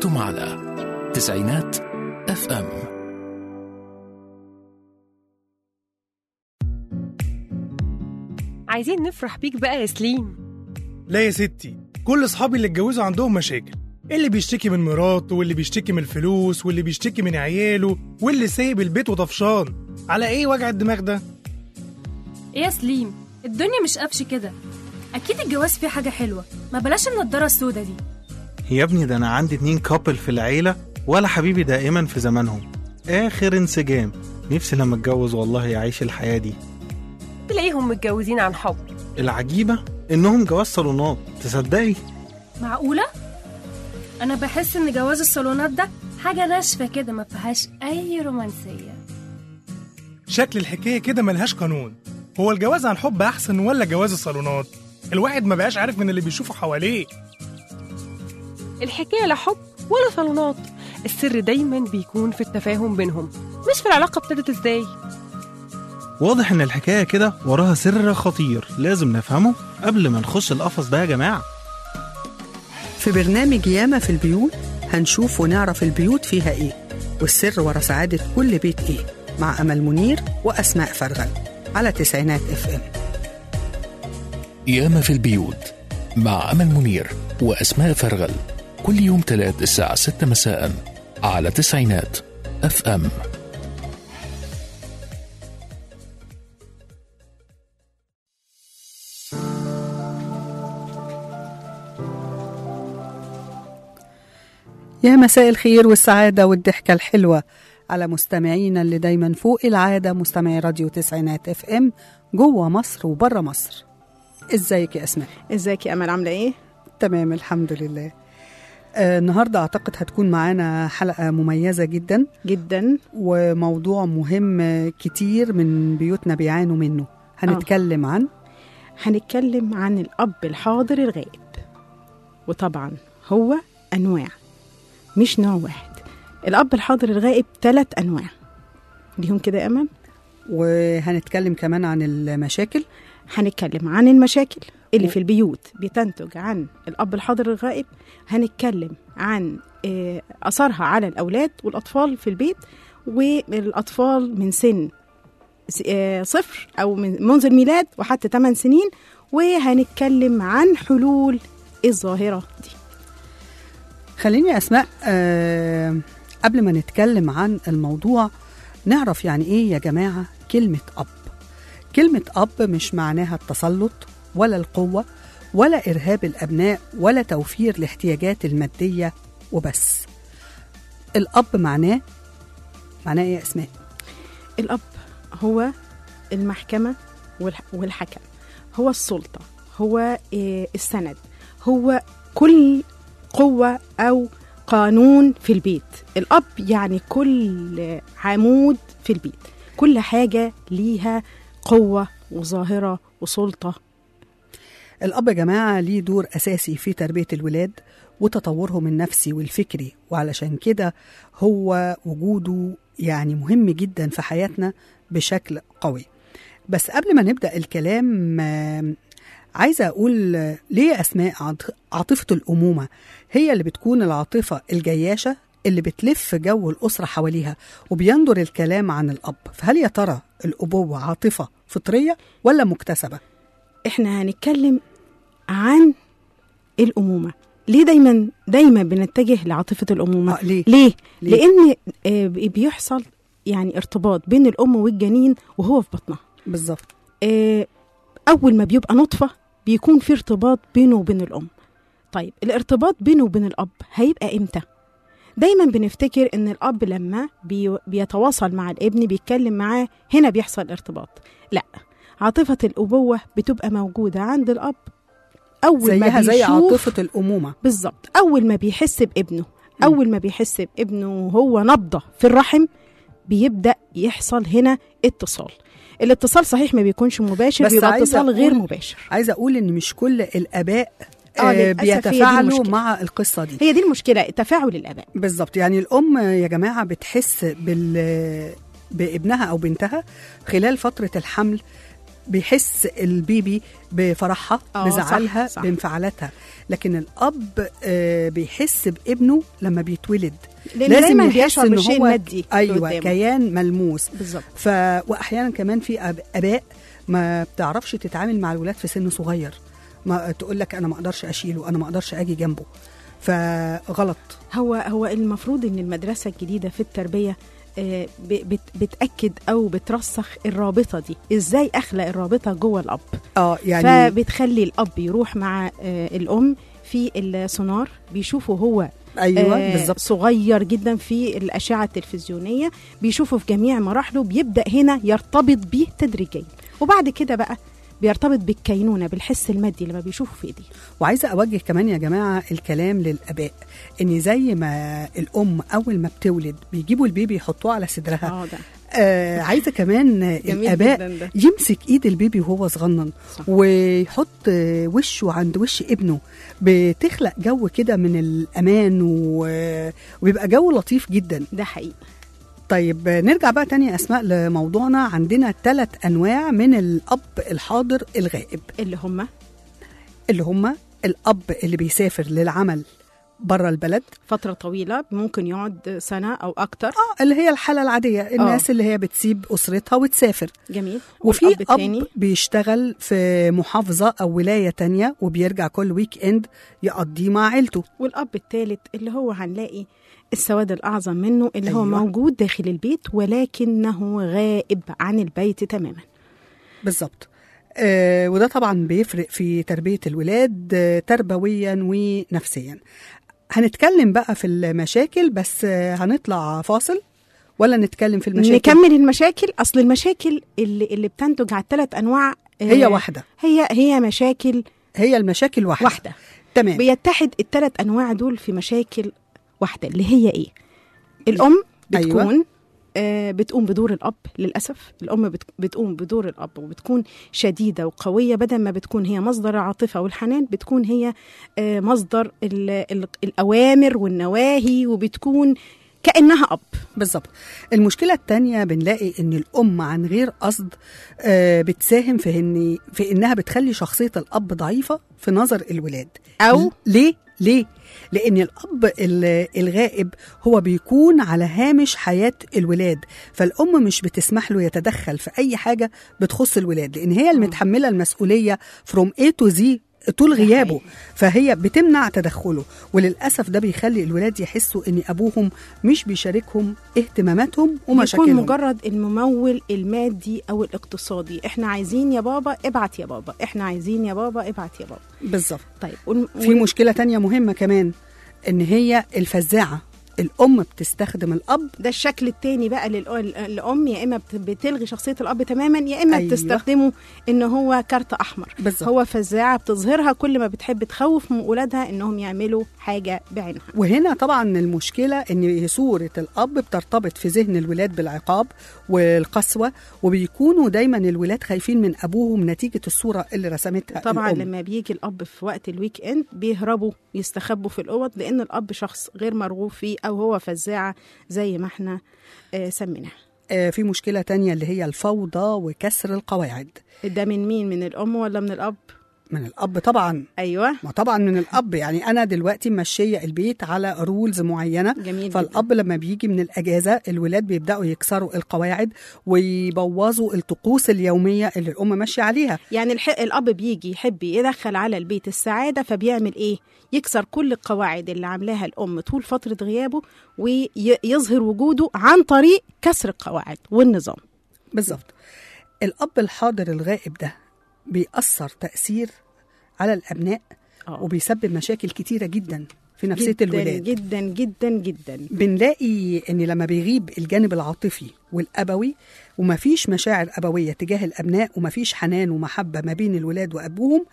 أنتم على تسعينات اف ام عايزين نفرح بيك بقى يا سليم لا يا ستي كل اصحابي اللي اتجوزوا عندهم مشاكل اللي بيشتكي من مراته واللي بيشتكي من الفلوس واللي بيشتكي من عياله واللي سايب البيت وطفشان على ايه وجع الدماغ ده ايه يا سليم الدنيا مش قفش كده اكيد الجواز فيه حاجه حلوه ما بلاش النضاره السودا دي يا ابني ده انا عندي اتنين كابل في العيلة ولا حبيبي دائما في زمانهم اخر انسجام نفسي لما اتجوز والله اعيش الحياة دي تلاقيهم متجوزين عن حب العجيبة انهم جواز صالونات تصدقي معقوله انا بحس ان جواز الصالونات ده حاجه ناشفه كده ما فيهاش اي رومانسيه شكل الحكايه كده ملهاش قانون هو الجواز عن حب احسن ولا جواز الصالونات الواحد ما بقاش عارف من اللي بيشوفه حواليه الحكاية لا حب ولا صالونات السر دايما بيكون في التفاهم بينهم مش في العلاقة ابتدت ازاي واضح ان الحكاية كده وراها سر خطير لازم نفهمه قبل ما نخش القفص ده يا جماعة في برنامج ياما في البيوت هنشوف ونعرف البيوت فيها ايه والسر ورا سعادة كل بيت ايه مع أمل منير وأسماء فرغل على تسعينات اف ام ياما في البيوت مع أمل منير وأسماء فرغل كل يوم تلات الساعة 6 مساء على تسعينات اف ام يا مساء الخير والسعادة والضحكة الحلوة على مستمعينا اللي دايما فوق العادة مستمعي راديو تسعينات اف ام جوه مصر وبره مصر ازيك يا اسماء ازيك يا امل عامله ايه تمام الحمد لله آه النهارده اعتقد هتكون معانا حلقه مميزه جدا جدا وموضوع مهم كتير من بيوتنا بيعانوا منه هنتكلم عن هنتكلم عن الاب الحاضر الغائب وطبعا هو انواع مش نوع واحد الاب الحاضر الغائب ثلاث انواع ليهم كده يا امل وهنتكلم كمان عن المشاكل هنتكلم عن المشاكل اللي في البيوت بتنتج عن الاب الحاضر الغائب هنتكلم عن آه، اثرها على الاولاد والاطفال في البيت والاطفال من سن س- آه، صفر او من منذ الميلاد وحتى 8 سنين وهنتكلم عن حلول الظاهره دي خليني يا اسماء آه قبل ما نتكلم عن الموضوع نعرف يعني ايه يا جماعه كلمه اب كلمه اب مش معناها التسلط ولا القوه ولا ارهاب الابناء ولا توفير الاحتياجات الماديه وبس الاب معناه معناه ايه يا اسماء الاب هو المحكمه والح- والحكم هو السلطه هو آه، السند هو كل قوه او قانون في البيت الاب يعني كل عمود في البيت كل حاجه ليها قوه وظاهره وسلطه الأب يا جماعة ليه دور أساسي في تربية الولاد وتطورهم النفسي والفكري وعلشان كده هو وجوده يعني مهم جدا في حياتنا بشكل قوي بس قبل ما نبدأ الكلام آم، عايزة أقول آه، ليه يا أسماء عاط- عاطفة الأمومة هي اللي بتكون العاطفة الجياشة اللي بتلف جو الأسرة حواليها وبيندر الكلام عن الأب فهل يا ترى الأبوة عاطفة فطرية ولا مكتسبة؟ احنا هنتكلم عن الامومه ليه دايما دايما بنتجه لعاطفه الامومه آه ليه؟ ليه ليه؟ لان آه، بيحصل يعني ارتباط بين الام والجنين وهو في بطنها بالظبط آه، اول ما بيبقى نطفه بيكون في ارتباط بينه وبين الام طيب الارتباط بينه وبين الاب هيبقى امتى دايما بنفتكر ان الاب لما بي بيتواصل مع الابن بيتكلم معاه هنا بيحصل ارتباط لا عاطفه الابوه بتبقى موجوده عند الاب اول ما زيها زي بيشوف عاطفة الأمومة بالظبط اول ما بيحس بابنه اول ما بيحس بابنه وهو نبضه في الرحم بيبدا يحصل هنا اتصال الاتصال صحيح ما بيكونش مباشر بس بيبقى عايزة اتصال غير أقول- مباشر عايزة أقول إن مش كل الآباء آه، آه للأسف هي دي بيتفاعلوا المشكلة. مع القصة دي هي دي المشكله تفاعل الاباء بالظبط يعني الأم يا جماعة بتحس بال بابنها أو بنتها خلال فترة الحمل بيحس البيبي بفرحها آه، صح، بزعلها صح. بانفعالاتها لكن الاب آه، بيحس بابنه لما بيتولد لان دايما بيشعر بالشيء هو المادي اللي ايوه قدامه. كيان ملموس بالظبط ف واحيانا كمان في أب... اباء ما بتعرفش تتعامل مع الولاد في سن صغير ما تقول لك انا ما اقدرش اشيله انا ما اقدرش اجي جنبه فغلط هو هو المفروض ان المدرسه الجديده في التربيه آه، ب- بت- بتاكد او بترسخ الرابطه دي ازاي اخلق الرابطه جوه الاب اه يعني فبتخلي الاب يروح مع آه، الام في السونار بيشوفه هو ايوه آه، بالظبط صغير جدا في الاشعه التلفزيونيه بيشوفه في جميع مراحله بيبدا هنا يرتبط بيه تدريجيا وبعد كده بقى بيرتبط بالكينونه بالحس المادي لما بيشوفه في ايديه وعايزه اوجه كمان يا جماعه الكلام للاباء ان زي ما الام اول ما بتولد بيجيبوا البيبي يحطوه على صدرها اه ده آه عايزه كمان جميل الاباء جدا ده يمسك ايد البيبي وهو صغنن صح. ويحط آه، وشه عند وش ابنه بتخلق جو كده من الامان و- وبيبقى جو لطيف جدا ده حقيقي طيب آه، نرجع بقى تاني يا اسماء لموضوعنا عندنا ثلاث انواع من الاب الحاضر الغائب اللي هم اللي هم الاب اللي بيسافر للعمل بره البلد فترة طويلة ممكن يقعد سنة أو أكتر اه اللي هي الحاله العاديه الناس اللي هي بتسيب اسرتها وتسافر جميل وفي والأب اب التاني بيشتغل في محافظه او ولايه تانية وبيرجع كل ويك اند يقضيه مع عيلته والأب الثالث اللي هو هنلاقي السواد الأعظم منه اللي هو أيوة. موجود داخل البيت ولكنه غائب عن البيت تماما بالظبط آه وده طبعا بيفرق في تربيه الولاد آه تربويا ونفسيا هنتكلم بقى في المشاكل بس آه هنطلع فاصل ولا نتكلم في المشاكل نكمل المشاكل أصل المشاكل اللي, اللي بتنتج على الثلاث أنواع آه، هي واحده هي هي مشاكل هي المشاكل واحده واحدة تمام بيتحد الثلاث أنواع دول في مشاكل واحدة اللي هي إيه؟ الأم أيوة. بتكون آه بتقوم بدور الأب للأسف الأم بت- بتقوم بدور الأب وبتكون شديدة وقوية بدل ما بتكون هي مصدر العاطفة والحنان بتكون هي آه مصدر ال ال الأوامر والنواهي وبتكون كأنها أب بالظبط المشكلة التانية بنلاقي إن الأم عن غير قصد آه، بتساهم في إن في إنها بتخلي شخصية الأب ضعيفة في نظر الولاد أو ليه؟ ليه؟ لأن الأب ال- الغائب هو بيكون على هامش حياة الولاد فالأم مش بتسمح له يتدخل في أي حاجة بتخص الولاد لأن هي المتحملة المسؤولية from A to Z طول غيابه فهي بتمنع تدخله وللأسف ده بيخلي الولاد يحسوا إن أبوهم مش بيشاركهم اهتماماتهم يكون ومشاكلهم مجرد الممول المادي أو الاقتصادي إحنا عايزين يا بابا ابعت يا بابا إحنا عايزين يا بابا ابعت يا بابا بالظبط طيب والم- في مشكلة تانية مهمة كمان إن هي الفزاعة الأم بتستخدم الأب ده الشكل التاني بقى للأ- للأم يا إما بت- بتلغي شخصية الأب تماما يا إما أيوة. أيوة. بتستخدمه إن هو كارت أحمر بالظبط. هو فزاعة بتظهرها كل ما بتحب تخوف من أولادها إنهم يعملوا حاجة بعينها وهنا طبعا المشكلة ان صورة الاب بترتبط في ذهن الولاد بالعقاب والقسوة وبيكونوا دايما الولاد خايفين من ابوهم نتيجة الصورة اللي رسمتها طبعا الأم. لما بيجي الأب في وقت الويك إند بيهربوا يستخبوا في الأوض لأن الأب شخص غير مرغوب فيه أو هو فزاعة زي ما احنا آه سميناها آه في مشكلة تانية اللي هي الفوضى وكسر القواعد ده من مين من الأم ولا من الأب من الاب طبعا أيوة ما طبعا من الاب يعني انا دلوقتي ماشيه البيت على رولز معينه جميل فالاب لما بيجي من الاجازه الولاد بيبداوا يكسروا القواعد ويبوظوا الطقوس اليوميه اللي الام ماشيه عليها يعني الح... الاب بيجي يحب يدخل على البيت السعاده فبيعمل ايه يكسر كل القواعد اللي عاملاها الام طول فتره غيابه ويظهر وجوده عن طريق كسر القواعد والنظام بالظبط الاب الحاضر الغائب ده بيأثر تأثير على الأبناء آه. وبيسبب مشاكل كتيرة جدا في نفسية جدا الولاد جدا جدا جدا بنلاقي ان لما بيغيب الجانب العاطفي والابوي ومفيش مشاعر ابويه تجاه الابناء ومفيش حنان ومحبه ما بين الولاد وابوهم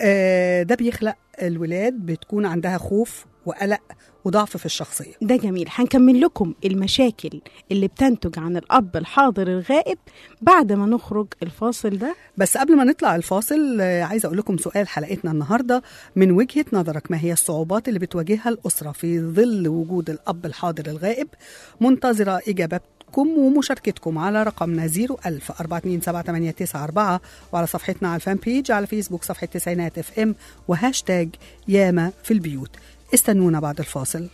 آه ده بيخلق الولاد بتكون عندها خوف وقلق وضعف في الشخصيه ده جميل هنكمل لكم المشاكل اللي بتنتج عن الاب الحاضر الغائب بعد ما نخرج الفاصل ده بس قبل ما نطلع الفاصل آه، عايزه اقول لكم سؤال حلقتنا النهارده من وجهه نظرك ما هي الصعوبات اللي بتواجهها الاسره في ظل وجود الاب الحاضر الغائب منتظره اجابات إجاباتكم ومشاركتكم على رقمنا 01000 427 وعلى صفحتنا على الفان بيج على فيسبوك صفحة تسعينات اف ام وهاشتاج ياما في البيوت استنونا بعد الفاصل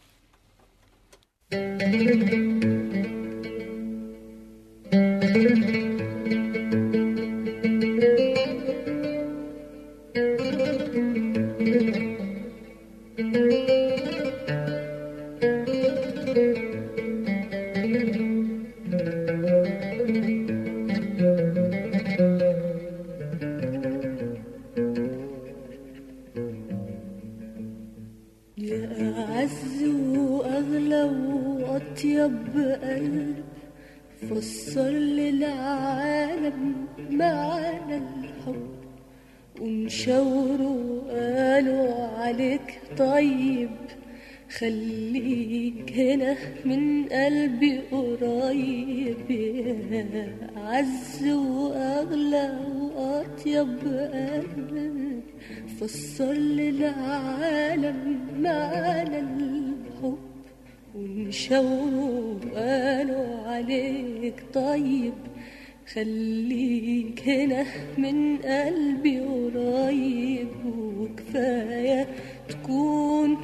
يا أعز وأغلى وأطيب قلب فسر للعالم معنى الحب ونشاوروا قالوا عليك طيب خليك هنا من قلبي قريب يا أعز وأغلى وأطيب قلب فسر للعالم معنى الحب ونشاوروا قالوا عليك طيب خليك هنا من قلبي قريب وكفاية تكون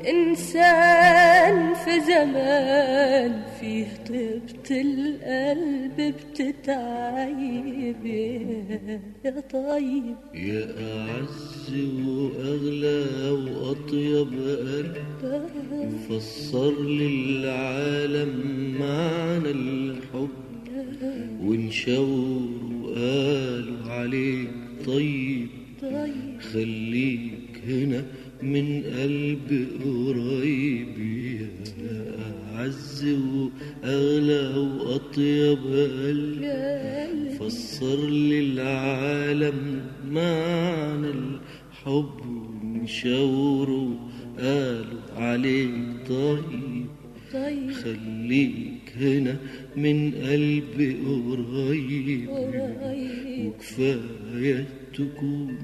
إنسان في زمان فيه طيبة القلب بتتعيب يا طيب يا أعز وأغلى وأطيب قلب فسر للعالم معنى الحب ونشاور وقالوا عليك طيب طيب خليك هنا من قلب قريب يا أعز وأغلى وأطيب قلب فسر للعالم معنى الحب ونشاوروا قالوا عليك طيب طيب خليك هنا من قلب قريب قريب وكفاية تكون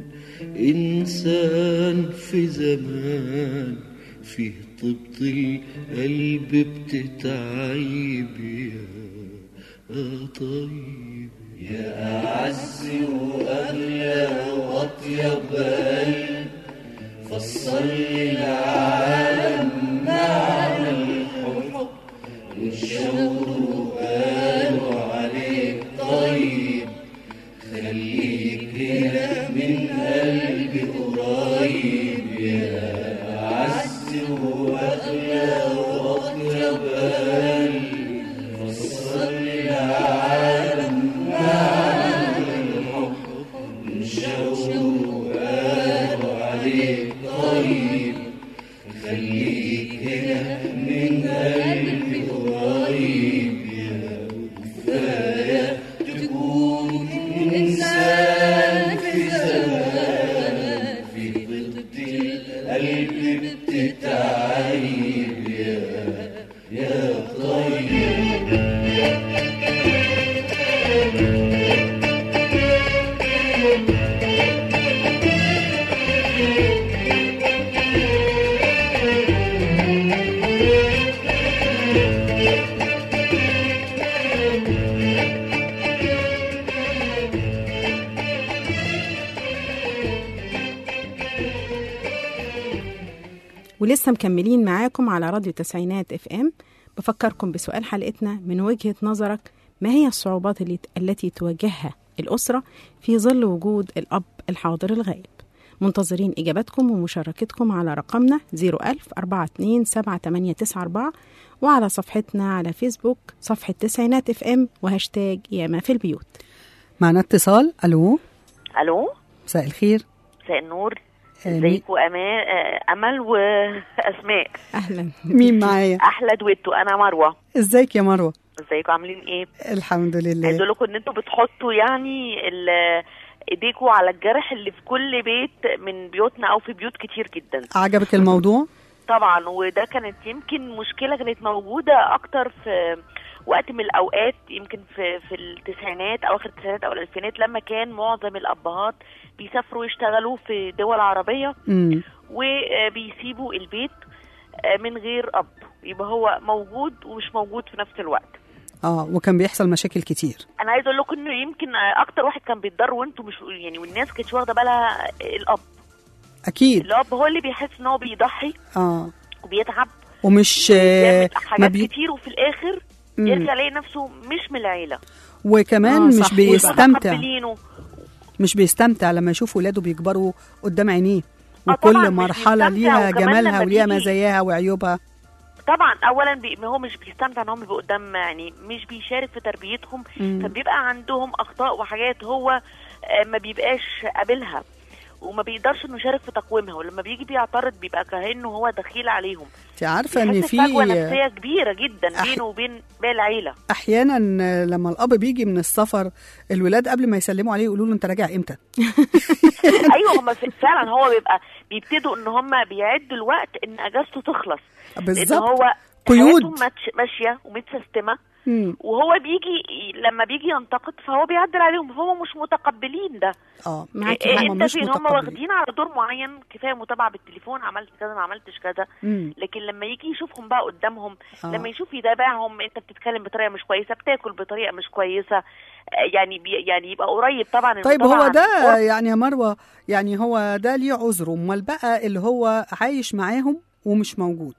إنسان في زمان فيه طبط القلب بتتعيب يا آه طيب يا أعز وأغلى وأطيب قلب فسر للعالم معنى الحب والشوق قالوا عليك طيب خليك هنا من قلبي قريب يا أعز وأغلى وأطيب قلب فسر للعالم معنى الحب والشوق قالوا عليك طيب خليك هنا من قلبي قريب يا كفاية تكون إنسان في زمان في ضد القلب بتتعيب يا يا طيب ولسه مكملين معاكم على راديو تسعينات اف ام بفكركم بسؤال حلقتنا من وجهة نظرك ما هي الصعوبات اللي التي تواجهها الأسرة في ظل وجود الأب الحاضر الغائب منتظرين إجاباتكم ومشاركتكم على رقمنا 01000 427 وعلى صفحتنا على فيسبوك صفحة تسعينات اف ام وهاشتاج ياما في البيوت معنا اتصال الو الو مساء الخير مساء النور آه، مي- ازيكم أما... آه، امل واسماء أهلا مين معايا احلى دويتو انا مروه ازيك يا مروه ازيكم عاملين ايه الحمد عايز لله اقول لكم ان انتوا بتحطوا يعني ال- ايديكوا على الجرح اللي في كل بيت من بيوتنا او في بيوت كتير جدا عجبك الموضوع طبعا وده كانت يمكن مشكله كانت موجوده اكتر في وقت من الاوقات يمكن في في التسعينات اواخر التسعينات او الالفينات لما كان معظم الابهات بيسافروا يشتغلوا في دول عربيه امم وبيسيبوا البيت آه، من غير اب يبقى هو موجود ومش موجود في نفس الوقت اه وكان بيحصل مشاكل كتير انا عايز اقول لكم انه يمكن اكتر واحد كان بيتضر وانتم مش يعني والناس كانتش واخده بالها الاب اكيد الاب هو اللي بيحس ان هو بيضحي اه وبيتعب ومش آه، وبيعمل ما حاجات بي... كتير وفي الاخر مم. يرجع يلاقي نفسه مش من العيله وكمان آه، مش صح. بيستمتع متقبلينه مش بيستمتع لما يشوف ولاده بيكبروا قدام عينيه آه، طبعاً وكل مش مرحله بيستمتع، ليها وكمان جمالها لما وليها بيجي- مزاياها وعيوبها طبعا اولا بي ما هو مش بيستمتع ان هم بيبقوا قدام يعني مش بيشارك في تربيتهم مم. فبيبقى عندهم اخطاء وحاجات هو آه، ما بيبقاش قابلها وما بيقدرش انه يشارك في تقويمها ولما بيجي بيعترض بيبقى كانه هو دخيل عليهم انت عارفه ان بيحس بفجوه في نفسيه كبيره جدا أح- بينه وبين باقي العيله احيانا لما الاب بيجي من السفر الولاد قبل ما يسلموا عليه يقولوا له انت راجع امتى ايوه هم فعلا هو بيبقى بيبتدوا ان هم بيعدوا الوقت ان اجازته تخلص لان بالظبط هو قيود. حياتهم ماتش- ماشيه ومتسيستمه مم. وهو بيجي لما بيجي ينتقد فهو بيعدل عليهم هم مش متقبلين ده اه معاكي إيه حق. هم انت مش فين هم متقبلين. واخدين على دور معين كفايه متابعه بالتليفون عملت كذا ما عملتش كذا مم. لكن لما يجي يشوفهم بقى قدامهم آه. لما يشوف يتابعهم انت بتتكلم بطريقه مش كويسه بتاكل بطريقه مش كويسه آه، يعني بي يعني يبقى قريب طبعا طيب المتابعة هو عن ده القرب. يعني يا مروه يعني هو ده ليه عذره امال بقى اللي هو عايش معاهم ومش موجود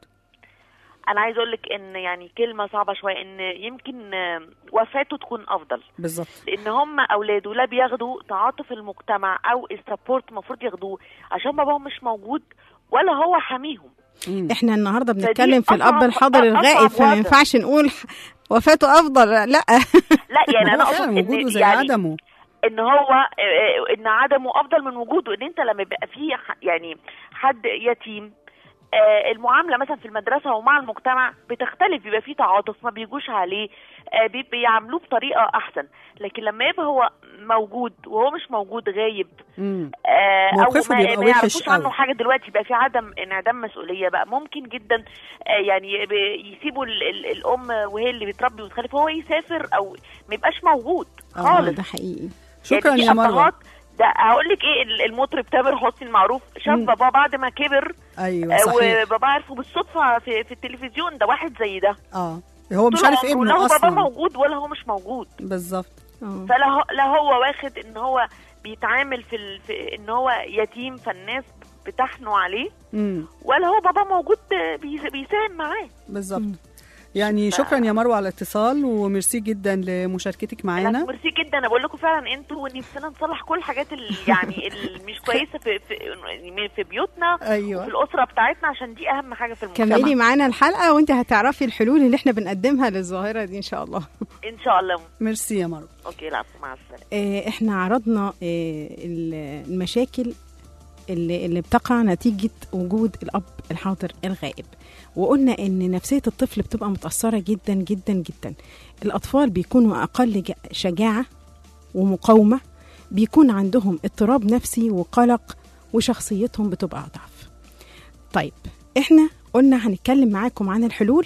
انا عايز اقول لك ان يعني كلمه صعبه شويه ان يمكن آه، وفاته تكون افضل بالظبط لان هم اولاده لا بياخدوا تعاطف المجتمع او السبورت المفروض ياخدوه عشان باباهم مش موجود ولا هو حاميهم مم. احنا النهارده فدي بنتكلم في الاب أصعب- الحاضر أصعب الغائب فما وضع. ينفعش نقول ح- وفاته افضل لا لا يعني انا هو اقصد فعلا ان وجوده زي يعني عدمه ان هو آه، آه، ان عدمه افضل من وجوده ان انت لما يبقى في ح- يعني حد يتيم آه، المعامله مثلا في المدرسه ومع المجتمع بتختلف بيبقى في تعاطف ما بيجوش عليه آه، بي- بيعاملوه بطريقه احسن لكن لما يبقى هو موجود وهو مش موجود غايب مم. آه، موقفه او ما, بيبقى ما وحش يعرفوش عنه قوي. حاجه دلوقتي يبقى في عدم انعدام مسؤوليه بقى ممكن جدا آه، يعني ب- يسيبوا ال- ال- الام وهي اللي بتربي وتخلف هو يسافر او ما يبقاش موجود آه، خالص ده حقيقي شكرا يعني في يا مروه أبهات ده هقول لك ايه ال- المطرب تامر حسني المعروف شاف مم. باباه بعد ما كبر ايوه آه، صحيح وباباه عرفه بالصدفه في, في التلفزيون ده واحد زي ده اه هو مش طول عارف عمره ابنه لا هو باباه اصلا موجود ولا هو مش موجود بالظبط آه. فلا هو لا هو واخد ان هو بيتعامل في, ال... في ان هو يتيم فالناس بتحنوا عليه مم. ولا هو بابا موجود بي- بيساهم معاه بالظبط يعني شكرا يا مروه على الاتصال وميرسي جدا لمشاركتك انا معانا ميرسي جدا انا بقول لكم فعلا انتوا نفسنا نصلح كل الحاجات اللي يعني اللي مش كويسه في في, في بيوتنا ايوه وفي الاسره بتاعتنا عشان دي اهم حاجه في المجتمع كملي معانا الحلقه وانت هتعرفي الحلول اللي احنا بنقدمها للظاهره دي ان شاء الله ان شاء الله ميرسي يا مروه اوكي العفو مع السلامه آه، احنا عرضنا آه، ال- المشاكل اللي, اللي بتقع نتيجة وجود الأب الحاضر الغائب وقلنا إن نفسية الطفل بتبقى متأثرة جدا جدا جدا الأطفال بيكونوا أقل ج- شجاعة ومقاومة بيكون عندهم اضطراب نفسي وقلق وشخصيتهم بتبقى أضعف طيب احنا قلنا هنتكلم معاكم عن الحلول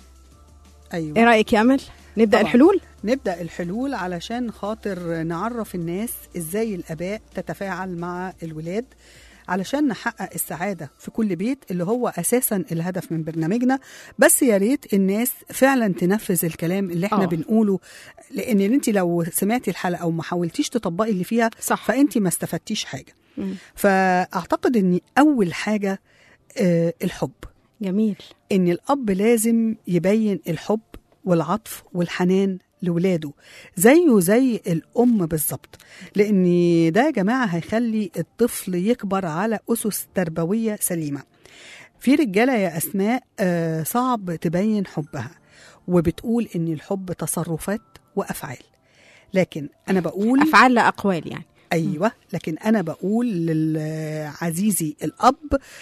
ايوه ايه رأيك يا أمل نبدأ طبعاً. الحلول نبدا الحلول علشان خاطر نعرف الناس ازاي الاباء تتفاعل مع الولاد علشان نحقق السعاده في كل بيت اللي هو اساسا الهدف من برنامجنا بس يا ريت الناس فعلا تنفذ الكلام اللي احنا آه. أوه. بنقوله لان انت لو سمعتي الحلقه وما حاولتيش تطبقي اللي فيها صح. فانت ما استفدتيش حاجه مم. فاعتقد ان اول حاجه آه الحب جميل ان الاب لازم يبين الحب والعطف والحنان لولاده زيه زي الام بالظبط لان ده يا جماعه هيخلي الطفل يكبر على اسس تربويه سليمه في رجاله يا اسماء آه، صعب تبين حبها وبتقول ان الحب تصرفات وافعال لكن انا بقول أفعال لا أقوال يعني ايوه لكن انا بقول لعزيزي الاب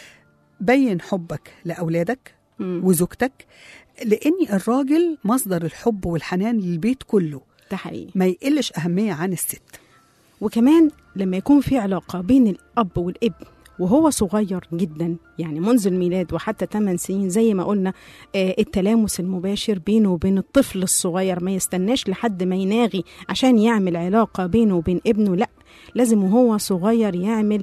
بين حبك لاولادك مم. وزوجتك لان الراجل مصدر الحب والحنان للبيت كله ده حقيقي ما يقلش اهميه عن الست وكمان لما يكون في علاقة بين الأب والابن وهو صغير جدا يعني منذ الميلاد وحتى 8 سنين زي ما قلنا آه التلامس المباشر بينه وبين الطفل الصغير ما يستناش لحد ما يناغي عشان يعمل علاقة بينه وبين ابنه لا لازم وهو صغير يعمل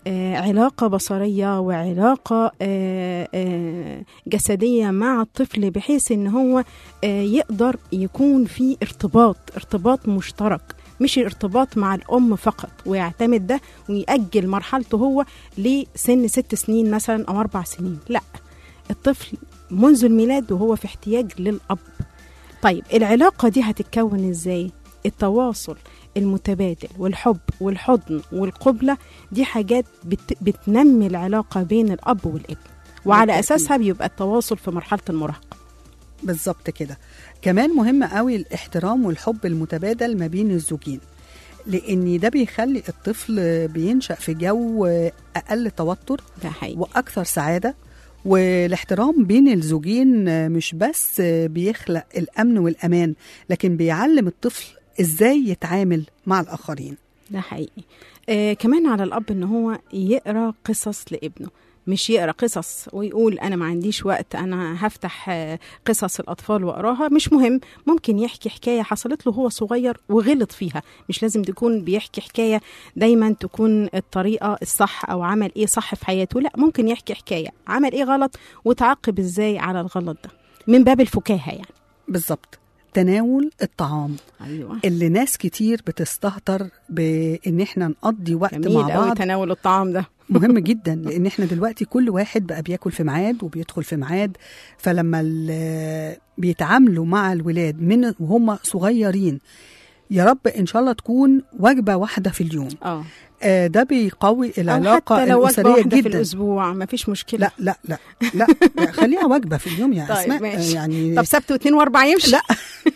آه، علاقة بصرية وعلاقة آه، آه، جسدية مع الطفل بحيث ان هو آه، يقدر يكون في ارتباط ارتباط مشترك مش الارتباط مع الأم فقط ويعتمد ده ويأجل مرحلته هو لسن ست سنين مثلا أو أربع سنين لا الطفل منذ الميلاد وهو في احتياج للأب طيب العلاقة دي هتتكون ازاي؟ التواصل المتبادل والحب والحضن والقبلة دي حاجات بت بتنمي العلاقة بين الأب والابن وعلى بالتأكيد. أساسها بيبقى التواصل في مرحلة المراهقة بالظبط كده كمان مهم قوي الاحترام والحب المتبادل ما بين الزوجين لان ده بيخلي الطفل بينشأ في جو اقل توتر ده حقيقي واكثر سعاده والاحترام بين الزوجين مش بس بيخلق الامن والامان لكن بيعلم الطفل ازاي يتعامل مع الاخرين ده حقيقي آه كمان على الأب إن هو يقرأ قصص لابنه مش يقرا قصص ويقول انا ما عنديش وقت انا هفتح آه، قصص الاطفال واقراها مش مهم ممكن يحكي حكايه حصلت له وهو صغير وغلط فيها مش لازم تكون بيحكي حكايه دايما تكون الطريقه الصح او عمل ايه صح في حياته لا ممكن يحكي حكايه عمل ايه غلط وتعاقب ازاي على الغلط ده من باب الفكاهه يعني بالظبط تناول الطعام ايوه اللي ناس كتير بتستهتر بان احنا نقضي وقت جميل مع قوي بعض تناول الطعام ده مهم جدا لان احنا دلوقتي كل واحد بقى بياكل في ميعاد وبيدخل في ميعاد فلما ال- بيتعاملوا مع الولاد من وهم صغيرين يا رب ان شاء الله تكون وجبه واحده في اليوم اه آه ده بيقوي او العلاقه حتى لو وجبه الاسريه واحده في جدا الاسبوع ما فيش مشكله لا لا لا لا لا، خليها وجبه في اليوم يا طيب، اسماء ماشي. يعني طب سبت واثنين واربع يمشي لا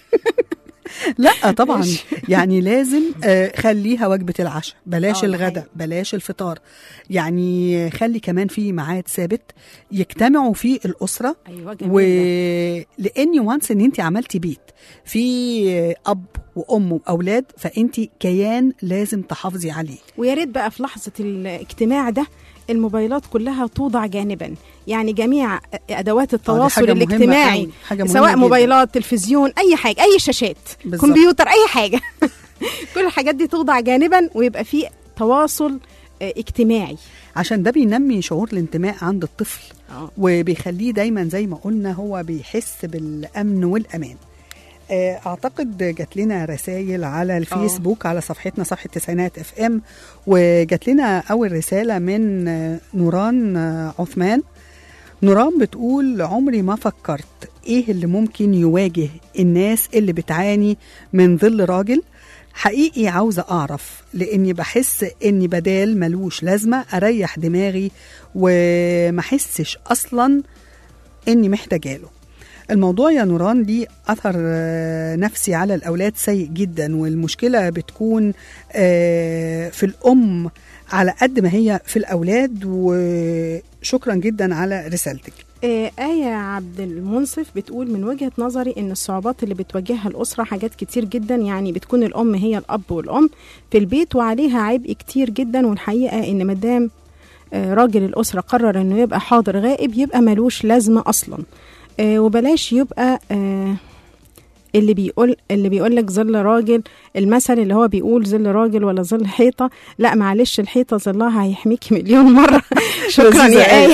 لا طبعا ماشي. يعني لازم آه، خليها وجبه العشاء بلاش آه، ده الغداء حقيقي. بلاش الفطار يعني خلي كمان في ميعاد ثابت يجتمعوا فيه الاسره ايوه جميل ولاني وانس ان انت عملتي بيت في اب وام واولاد فانت كيان لازم تحافظي عليه ويا ريت بقى في لحظه الاجتماع ده الموبايلات كلها توضع جانبا يعني جميع ادوات التواصل حاجة مهمة الاجتماعي أوي، حاجة مهمة سواء جداً. موبايلات تلفزيون اي حاجه اي شاشات بالظبط. كمبيوتر اي حاجه كل الحاجات دي توضع جانبا ويبقى في تواصل آه، اجتماعي عشان ده بينمي شعور الانتماء عند الطفل اه وبيخليه دايما زي ما قلنا هو بيحس بالامن والامان آه، اعتقد جات لنا رسائل على الفيسبوك على صفحتنا صفحه تسعينات اف ام وجات لنا اول رساله من آه، نوران آه، عثمان نوران بتقول عمري ما فكرت ايه اللي ممكن يواجه الناس اللي بتعاني من ظل راجل حقيقي عاوزة أعرف لأني بحس إني بدال ملوش لازمة أريح دماغي وما أحسش أصلا إني محتاجاله الموضوع يا نوران ليه أثر آه، نفسي على الأولاد سيء جدا والمشكلة بتكون آه، في الأم على قد ما هي في الأولاد وشكرا جدا على رسالتك آه، آية عبد المنصف بتقول من وجهة نظري إن الصعوبات اللي بتواجهها الأسرة حاجات كتير جدا يعني بتكون الأم هي الأب والأم في البيت وعليها عبء كتير جدا والحقيقة إن مدام آه، راجل الأسرة قرر إنه يبقى حاضر غائب يبقى ملوش لازمة أصلا آه، وبلاش يبقى آه، اللي بيقول اللي بيقول لك ظل راجل المثل اللي هو بيقول ظل راجل ولا ظل حيطه لا معلش الحيطه ظلها هيحميكي مليون مره شكرا لذيذة يا آية. ايه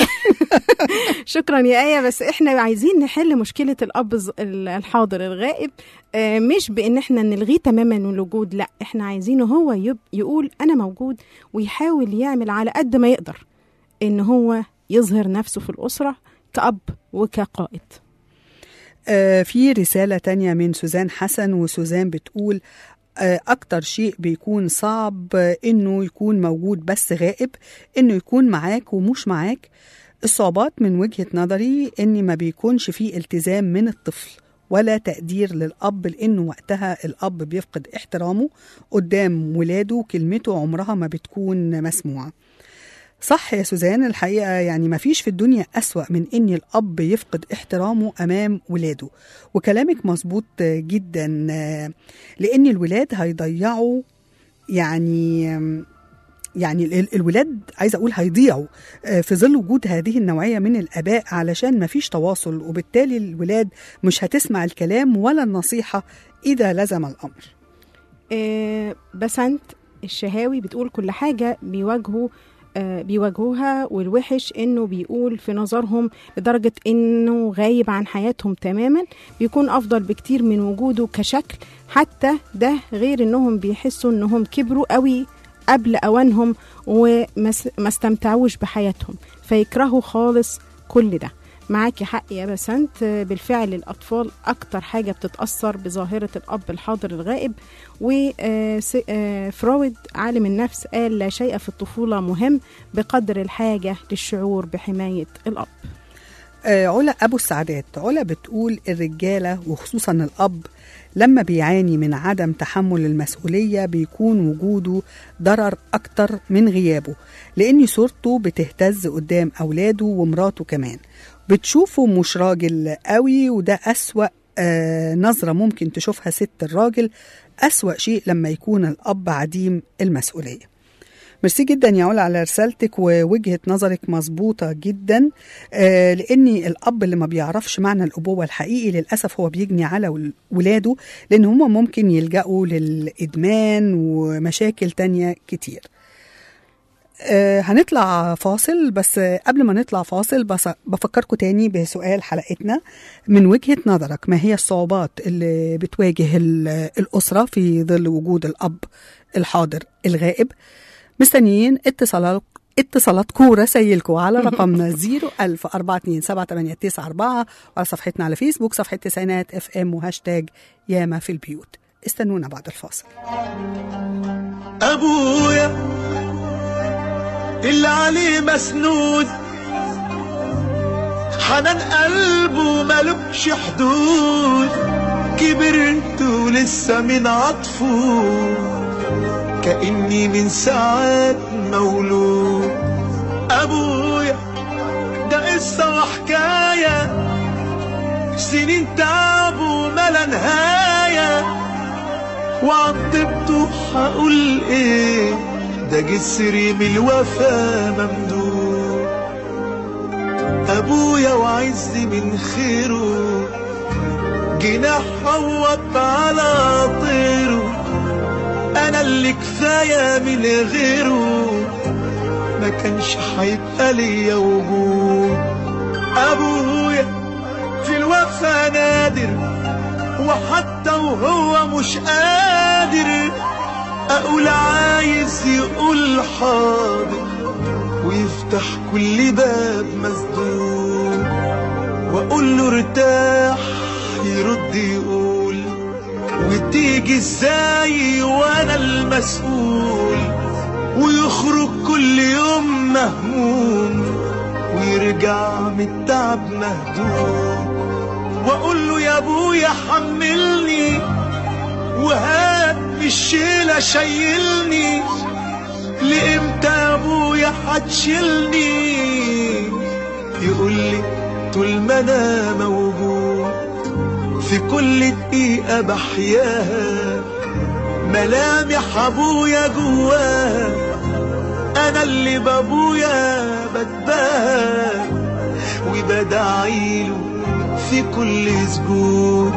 شكرا يا ايه بس احنا عايزين نحل مشكله الاب الز- ال- الحاضر الغائب آه، مش بان احنا نلغيه تماما من الوجود لا احنا عايزينه هو يب يقول انا موجود ويحاول يعمل على قد ما يقدر ان هو يظهر نفسه في الاسره كاب وكقائد آه، في رسالة تانية من سوزان حسن وسوزان بتقول آه، أكتر شيء بيكون صعب آه، إنه يكون موجود بس غائب إنه يكون معاك ومش معاك الصعوبات من وجهة نظري إن ما بيكونش فيه التزام من الطفل ولا تقدير للأب لأنه وقتها الأب بيفقد احترامه قدام ولاده وكلمته عمرها ما بتكون مسموعة صح يا سوزان الحقيقة يعني ما فيش في الدنيا أسوأ من إن الأب يفقد احترامه أمام ولاده وكلامك مظبوط جدا آه، لأن الولاد هيضيعوا يعني يعني ال- الولاد عايزه اقول هيضيعوا آه، في ظل وجود هذه النوعيه من الاباء علشان ما فيش تواصل وبالتالي الولاد مش هتسمع الكلام ولا النصيحه اذا لزم الامر آه، بسنت الشهاوي بتقول كل حاجة بيواجهوا آه، بيواجهوها والوحش انه بيقول في نظرهم لدرجة انه غايب عن حياتهم تماما بيكون افضل بكتير من وجوده كشكل حتى ده غير انهم بيحسوا انهم كبروا قوي قبل اوانهم وما س- ما استمتعوش بحياتهم فيكرهوا خالص كل ده معاكي حق يا بسنت آه، بالفعل الأطفال أكتر حاجة بتتأثر بظاهرة الأب الحاضر الغائب وفرويد عالم النفس قال لا شيء في الطفولة مهم بقدر الحاجة للشعور بحماية الأب آه، علا أبو السعادات علا بتقول الرجالة وخصوصا الأب لما بيعاني من عدم تحمل المسؤولية بيكون وجوده ضرر أكتر من غيابه لأن صورته بتهتز قدام أولاده ومراته كمان بتشوفه مش راجل قوي وده أسوأ آه نظرة ممكن تشوفها ست الراجل أسوأ شيء لما يكون الأب عديم المسؤولية ميرسي جدا يا علا على رسالتك ووجهة نظرك مظبوطة جدا آه لأن الأب اللي ما بيعرفش معنى الأبوة الحقيقي للأسف هو بيجني على ول- ولاده لأن هم ممكن يلجأوا للإدمان ومشاكل تانية كتير آه هنطلع فاصل بس آه، قبل ما نطلع فاصل بس بفكركم تاني بسؤال حلقتنا من وجهة نظرك ما هي الصعوبات اللي بتواجه ال- الأسرة في ظل وجود الأب الحاضر الغائب مستنيين اتصالات اتصالاتكم ورسايلكم على رقمنا 010427894 وعلى صفحتنا على فيسبوك صفحة تسعينات اف ام وهاشتاج ياما في البيوت استنونا بعد الفاصل ابويا اللي عليه مسنود حنان قلبه ملوش حدود كبرت ولسه من عطفه كأني من ساعات مولود أبويا ده قصة وحكاية سنين تعب وملا نهاية وعطبته هقول ايه ده جسري من الوفا ممدود ابويا وعزي من خيره جناح عوض على طيره انا اللي كفايه من غيره ما كانش هيبقى ليا وجود ابويا في الوفا نادر وحتى وهو مش قادر اقول عايز يقول حاضر ويفتح كل باب مسدود واقول له ارتاح يرد يقول وتيجي ازاي وانا المسؤول ويخرج كل يوم مهموم ويرجع من التعب مهدوم واقول له يا ابويا حملني وهات الشيله شيلني لامتى يا ابويا هتشيلني يقول لي طول ما انا موجود في كل دقيقه بحياها ملامح ابويا جواها انا اللي بابويا بتباهى وبدعيله في كل سجود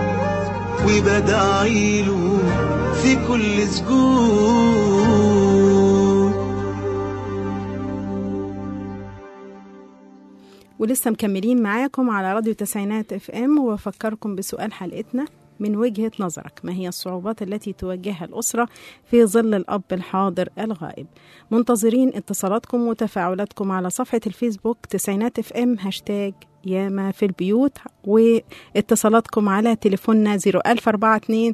وبدعيله في كل سجود ولسه مكملين معاكم على راديو تسعينات اف ام وبفكركم بسؤال حلقتنا من وجهة نظرك ما هي الصعوبات التي تواجهها الأسرة في ظل الأب الحاضر الغائب منتظرين اتصالاتكم وتفاعلاتكم على صفحة الفيسبوك تسعينات اف ام هاشتاج ياما في البيوت واتصالاتكم على تليفوننا 01042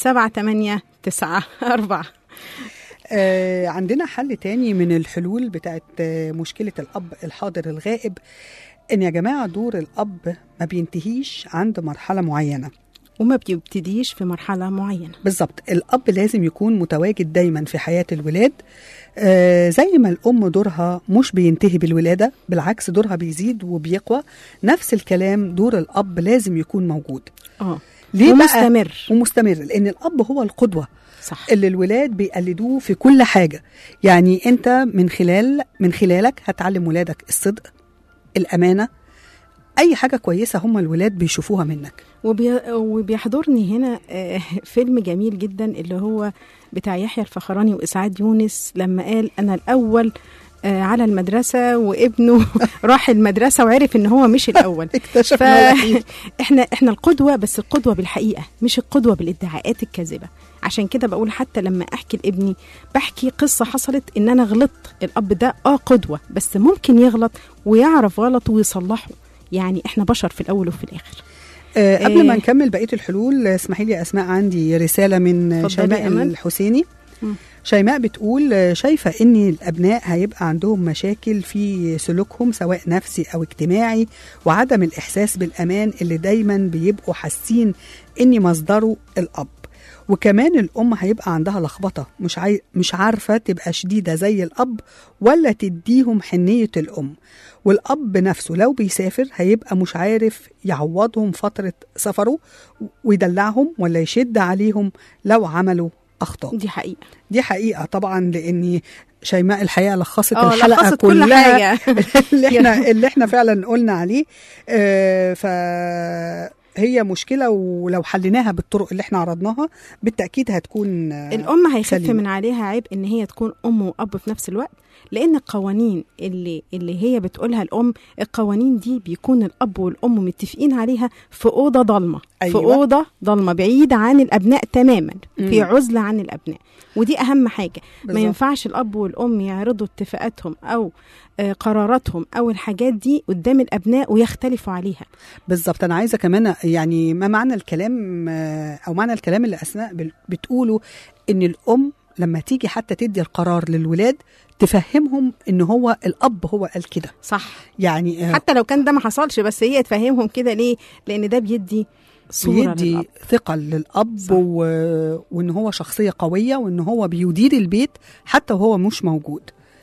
7894 آه عندنا حل تاني من الحلول بتاعت آه مشكلة الأب الحاضر الغائب إن يا جماعة دور الأب ما بينتهيش عند مرحلة معينة وما بيبتديش في مرحلة معينة بالظبط الأب لازم يكون متواجد دايما في حياة الولاد آه زي ما الأم دورها مش بينتهي بالولادة بالعكس دورها بيزيد وبيقوى نفس الكلام دور الأب لازم يكون موجود اه ليه ومستمر. بقى؟ ومستمر لأن الأب هو القدوة صح اللي الولاد بيقلدوه في كل حاجة يعني أنت من خلال من خلالك هتعلم ولادك الصدق الأمانة أي حاجة كويسة هم الولاد بيشوفوها منك وبي... وبيحضرني هنا آه، فيلم جميل جدا اللي هو بتاع يحيى الفخراني وإسعاد يونس لما قال أنا الأول آه، على المدرسه وابنه راح المدرسه وعرف ان هو مش الاول اكتشف ف... إن هو الوحيد. احنا احنا القدوه بس القدوه بالحقيقه مش القدوه بالادعاءات الكاذبه عشان كده بقول حتى لما احكي لابني بحكي قصه حصلت ان انا غلطت الاب ده اه قدوه بس ممكن يغلط ويعرف غلطه ويصلحه يعني احنا بشر في الاول وفي الاخر آه قبل ما إيه. نكمل بقيه الحلول آه، اسمحي لي يا اسماء عندي رساله من آه، اتفضلي شيماء يا أمل. الحسيني مم. شيماء بتقول آه، شايفه ان الابناء هيبقى عندهم مشاكل في سلوكهم سواء نفسي او اجتماعي وعدم الاحساس بالامان اللي دايما بيبقوا حاسين ان مصدره الاب وكمان الام هيبقى عندها لخبطه مش عاي... مش عارفه تبقى شديده زي الاب ولا تديهم حنيه الام والاب نفسه لو بيسافر هيبقى مش عارف يعوضهم فتره سفره ويدلعهم ولا يشد عليهم لو عملوا اخطاء دي حقيقه دي حقيقه طبعا لان شيماء الحقيقه لخصت آه، الحلقه لخصت كل كلها حاجة. اللي احنا اللي احنا فعلا قلنا عليه آه، فهي مشكله ولو حليناها بالطرق اللي احنا عرضناها بالتاكيد هتكون آه، الام هيخف سليمة. من عليها عيب ان هي تكون ام واب في نفس الوقت لان القوانين اللي اللي هي بتقولها الام القوانين دي بيكون الاب والام متفقين عليها في اوضه ضلمه أيوة. في اوضه ضلمه بعيده عن الابناء تماما في مم. عزله عن الابناء ودي اهم حاجه ما بالظبط. ينفعش الاب والام يعرضوا اتفاقاتهم او آه، قراراتهم او الحاجات دي قدام الابناء ويختلفوا عليها بالظبط انا عايزه كمان يعني ما معنى الكلام آه، او معنى الكلام اللي اسماء بال- بتقوله ان الام لما تيجي حتى تدي القرار للولاد تفهمهم ان هو الاب هو قال كده صح يعني آه، حتى لو كان ده ما حصلش بس هي تفهمهم كده ليه لان ده بيدي صوره بيدي للأب. ثقة للأب صح. و... وإن هو شخصية قوية وإن هو بيدير البيت حتى وهو مش موجود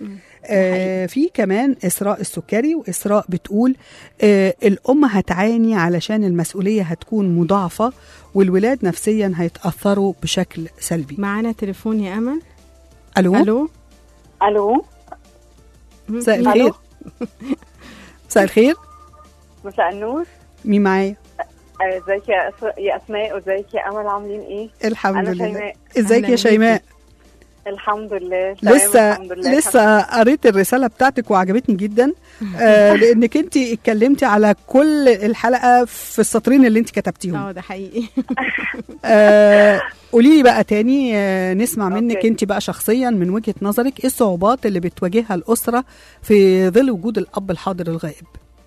آه في كمان إسراء السكري وإسراء بتقول آه الأم هتعاني علشان المسؤولية هتكون مضاعفة والولاد نفسيا هيتأثروا بشكل سلبي معانا تليفون يا امل ألو الو الو مساء ألو. الخير مساء الخير مساء النور مين معايا آه، ازيك يا أس- يا اسماء وازيك يا امل عاملين ايه الحمد أنا لله شيماء. ازيك أهلاً يا شيماء الحمد لله تمام، لسه الحمد لله لسه قريت الرساله بتاعتك وعجبتني جدا آه لانك انت اتكلمتي على كل الحلقه في السطرين اللي انت كتبتيهم اه ده حقيقي آه قولي لي بقى تاني آه نسمع منك أوكي. انت بقى شخصيا من وجهه نظرك ايه الصعوبات اللي بتواجهها الاسره في ظل وجود الاب الحاضر الغائب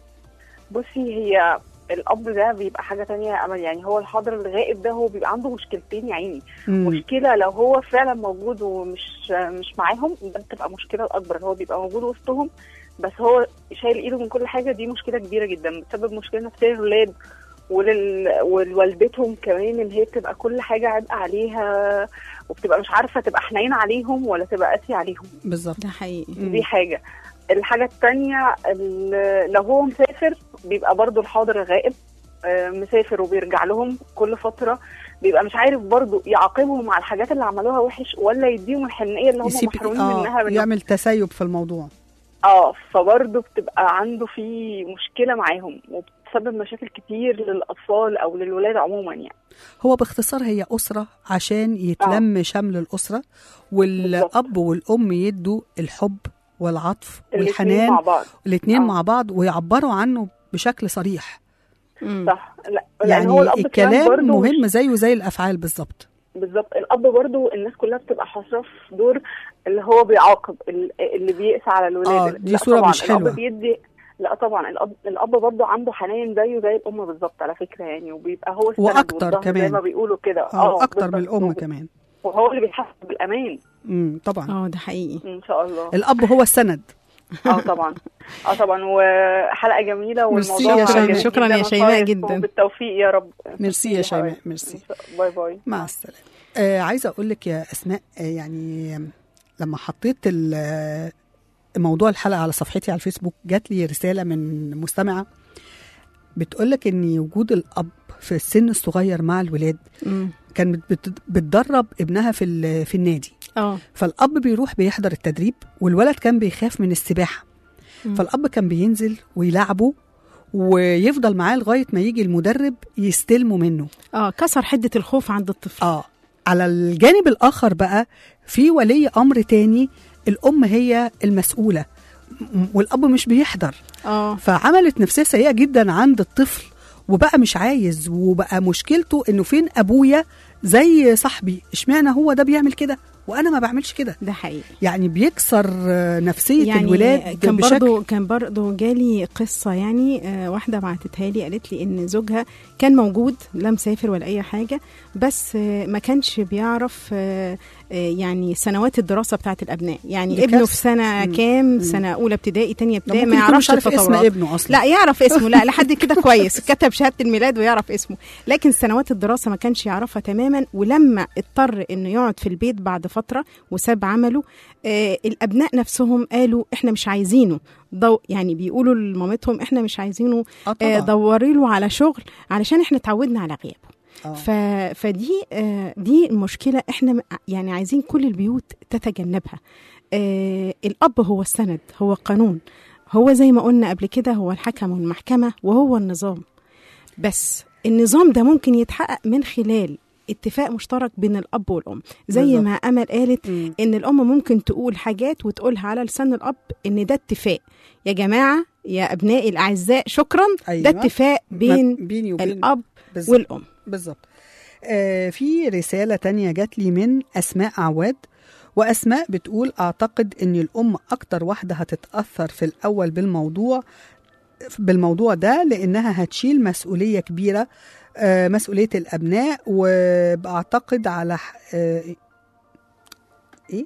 بصي هي الاب ده بيبقى حاجه تانية يا امل يعني هو الحاضر الغائب ده هو بيبقى عنده مشكلتين يا عيني مم. مشكله لو هو فعلا موجود ومش مش معاهم ده بتبقى مشكله الاكبر هو بيبقى موجود وسطهم بس هو شايل ايده من كل حاجه دي مشكله كبيره جدا بتسبب مشكله نفسيه للولاد ولل... ولوالدتهم كمان ان هي بتبقى كل حاجه عبء عليها وبتبقى مش عارفه تبقى حنينه عليهم ولا تبقى قاسيه عليهم بالظبط ده حقيقي دي حاجة الحاجة التانية ال- لو هو مسافر بيبقى برضو الحاضر الغائب آه، مسافر وبيرجع لهم كل فترة بيبقى مش عارف برضو يعاقبهم على الحاجات اللي عملوها وحش ولا يديهم الحنية اللي هم يسيب محرومين منها اه من يعمل تسيب في الموضوع اه فبرضه بتبقى عنده في مشكلة معاهم وبتسبب مشاكل كتير للأطفال أو للولاد عموما يعني هو باختصار هي أسرة عشان يتلم شمل الأسرة والأب والأم يدوا الحب والعطف الاتنين والحنان مع بعض الاتنين آه. مع بعض ويعبروا عنه بشكل صريح صح لا لأن يعني هو الأب كمان الكلام برضه مهم زيه زي الأفعال بالظبط بالظبط الاب برضو الناس كلها بتبقى حاصره في دور اللي هو بيعاقب ال- اللي بيقسى على الولاد آه، لا دي صورة طبعا مش حلوة. الاب بيدي لا طبعا الاب الاب برضو عنده حنان زيه زي الام بالظبط على فكره يعني وبيبقى هو السند وأكتر والظهر زي كمان. ما بيقولوا كده اه أكتر من بالظبط. الأم كمان وهو اللي بيحس بالامان امم طبعا اه ده حقيقي ان شاء الله الأب هو السند اه طبعا اه طبعا وحلقه جميله ميرسي والموضوع يا شيماء. جميل شكراً جداً يا شيماء وشيق جداً. وبالتوفيق يا رب ميرسي يا شيماء ميرسي باي باي مع السلامة آه عايزة أقول لك يا أسماء آه يعني لما حطيت ال- آه، موضوع الحلقة على صفحتي على الفيسبوك جات لي رسالة من مستمعة بتقول لك إن وجود الأب في السن الصغير مع الولاد مم. كان بت- بتدرب ابنها في ال- في النادي اه فالأب بيروح بيحضر التدريب والولد كان بيخاف من السباحة مم. فالأب كان بينزل ويلعبه ويفضل معاه لغاية ما يجي المدرب يستلمه منه اه كسر حده الخوف عند الطفل اه على الجانب الاخر بقى في ولي امر تاني الام هي المسؤوله والاب مش بيحضر اه فعملت نفسيه سيئه جدا عند الطفل وبقى مش عايز وبقى مشكلته انه فين ابويا زي صاحبي اشمعنى هو ده بيعمل كده وانا ما بعملش كده ده حقيقي يعني بيكسر آه، نفسيه يعني الولاد كان بشكل برضو كان برضو جالي قصة يعني آه، واحدة بعتتها لي قالت لي إن زوجها كان موجود لا مسافر ولا أي حاجة بس آه، ما كانش بيعرف آه، آه، يعني سنوات الدراسة بتاعت الأبناء يعني دي ابنه كارثة. في سنة مم. كام مم. سنة أولى ابتدائي تانية ابتدائي ممكن ما يكون مش يعرفش عارف اسم التطورات ابنه اصلا لا يعرف اسمه لا لحد كده كويس كتب شهاده الميلاد ويعرف اسمه لكن سنوات الدراسه ما كانش يعرفها تماما ولما اضطر انه يقعد في البيت بعد فتره وساب عمله آه الابناء نفسهم قالوا احنا مش عايزينه ضو يعني بيقولوا لمامتهم احنا مش عايزينه اه آه طبعا دوري له على شغل علشان احنا اتعودنا على غيابه آه. ف... فدي آه دي المشكله احنا م- يعني عايزين كل البيوت تتجنبها آه الاب هو السند هو القانون هو زي ما قلنا قبل كده هو الحكم والمحكمه وهو النظام بس النظام ده ممكن يتحقق من خلال اتفاق مشترك بين الاب والام زي بالظبط. ما امل قالت مم. ان الام ممكن تقول حاجات وتقولها على لسان الاب ان ده اتفاق يا جماعه يا ابنائي الاعزاء شكرا أيوة. ده اتفاق بين ما- بيني وبين الاب بالظبط. والام بالظبط آه في رسالة تانية جات لي من أسماء عواد وأسماء بتقول أعتقد أن الأم أكتر واحدة هتتأثر في الأول بالموضوع بالموضوع ده لأنها هتشيل مسؤولية كبيرة آه مسؤولية الأبناء وبأعتقد على ح- آه إيه؟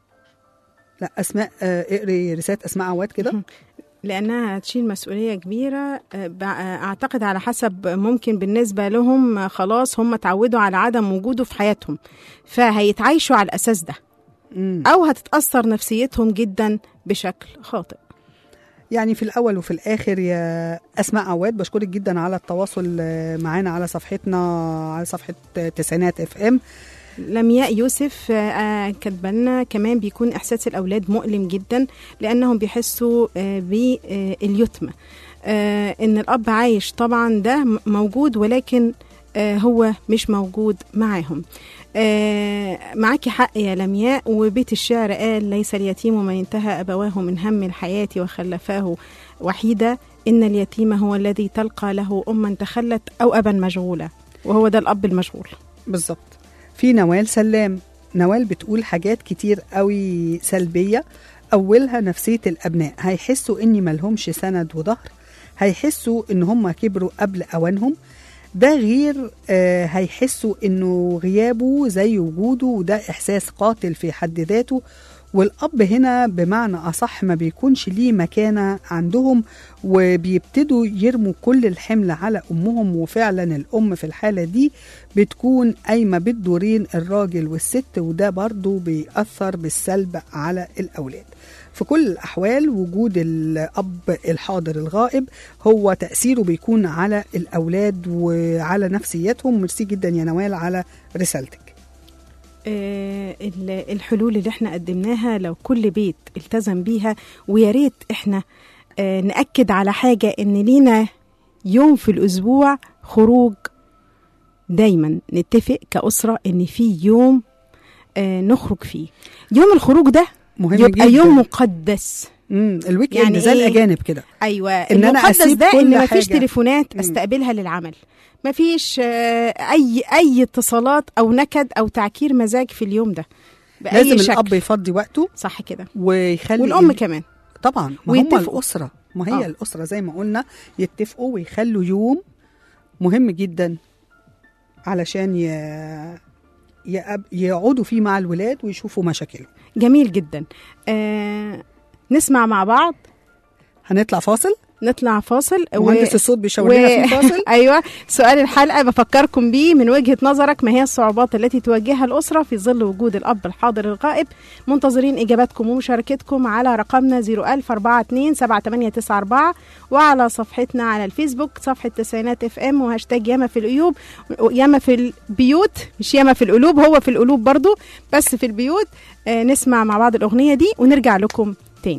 لا أسماء آه اقري رسالة أسماء عواد كده لانها هتشيل مسؤوليه كبيره آه، بع- آه، اعتقد على حسب ممكن بالنسبه لهم آه، خلاص هم اتعودوا على عدم وجوده في حياتهم فهيتعايشوا على الاساس ده مم. او هتتاثر نفسيتهم جدا بشكل خاطئ يعني في الأول وفي الآخر يا أسماء عواد بشكرك جدا على التواصل آه، معانا على صفحتنا على صفحة آه، تسعينات اف ام لمياء يوسف آه، آه، كاتبه لنا كمان بيكون احساس الاولاد مؤلم جدا لانهم بيحسوا آه، باليتم آه، ان الاب عايش طبعا ده م- موجود ولكن آه، هو مش موجود معاهم آه، معاكي حق يا لمياء وبيت الشعر قال ليس اليتيم من انتهى أبواه من هم الحياة وخلفاه وحيدا إن اليتيم هو الذي تلقى له أما تخلت أو أبا مشغولا وهو ده الأب المشغول بالظبط في نوال سلام نوال بتقول حاجات كتير قوي سلبية أولها نفسية الأبناء هيحسوا إني ملهمش سند وظهر هيحسوا إن هم كبروا قبل أوانهم ده غير آه هيحسوا إنه غيابه زي وجوده وده إحساس قاتل في حد ذاته والأب هنا بمعنى أصح ما بيكونش ليه مكانة عندهم وبيبتدوا يرموا كل الحمل على أمهم وفعلا الأم في الحالة دي بتكون قايمة بالدورين الراجل والست وده برضو بيأثر بالسلب على الأولاد في كل الأحوال وجود الأب الحاضر الغائب هو تأثيره بيكون على الأولاد وعلى نفسيتهم ميرسي جدا يا نوال على رسالتك آه، ال- الحلول اللي احنا قدمناها لو كل بيت التزم بيها ويا ريت احنا آه، نأكد على حاجة ان لينا يوم في الأسبوع خروج دايما نتفق كأسرة ان في يوم آه، نخرج فيه يوم الخروج ده مهم يبقى جدا يوم مقدس امم الويك يعني يعني زي إيه؟ الأجانب كده ايوه إن أنا المقدس أسيب ده كل ان مفيش حاجة. تليفونات مم. استقبلها للعمل مفيش آه، اي اي اتصالات او نكد او تعكير مزاج في اليوم ده بأي لازم شكل. الأب يفضي وقته صح كده ويخلي والام ال- كمان طبعا ما هم ويتفقوا. الأسرة ما هي آه. آه. الأسرة زي ما قلنا يتفقوا ويخلوا يوم مهم جدا علشان ي... يقب... يقعدوا فيه مع الولاد ويشوفوا مشاكلهم جميل جدا آه نسمع مع بعض هنطلع فاصل نطلع فاصل مهندس الصوت بيشاور لنا في فاصل ايوه سؤال الحلقه بفكركم بيه من وجهه نظرك ما هي الصعوبات التي تواجهها الاسره في ظل وجود الاب الحاضر الغائب منتظرين اجاباتكم ومشاركتكم على رقمنا 01042 وعلى صفحتنا على الفيسبوك صفحه تسعينات اف ام وهاشتاج ياما في القيوب ياما في البيوت مش ياما في القلوب هو في القلوب برضو بس في البيوت آه نسمع مع بعض الاغنيه دي ونرجع لكم تاني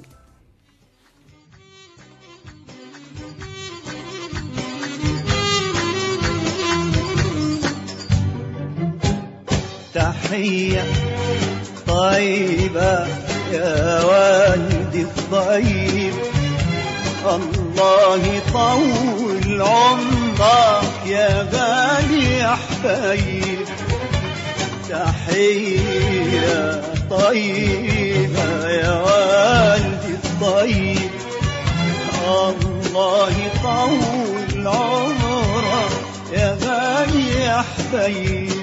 تحية طيبة يا والدي والدي الطيب الله يطول عمرك يا غالي يا حبيب تحية طيبة يا والدي الطيب الله يطول عمرك يا غالي يا حبيب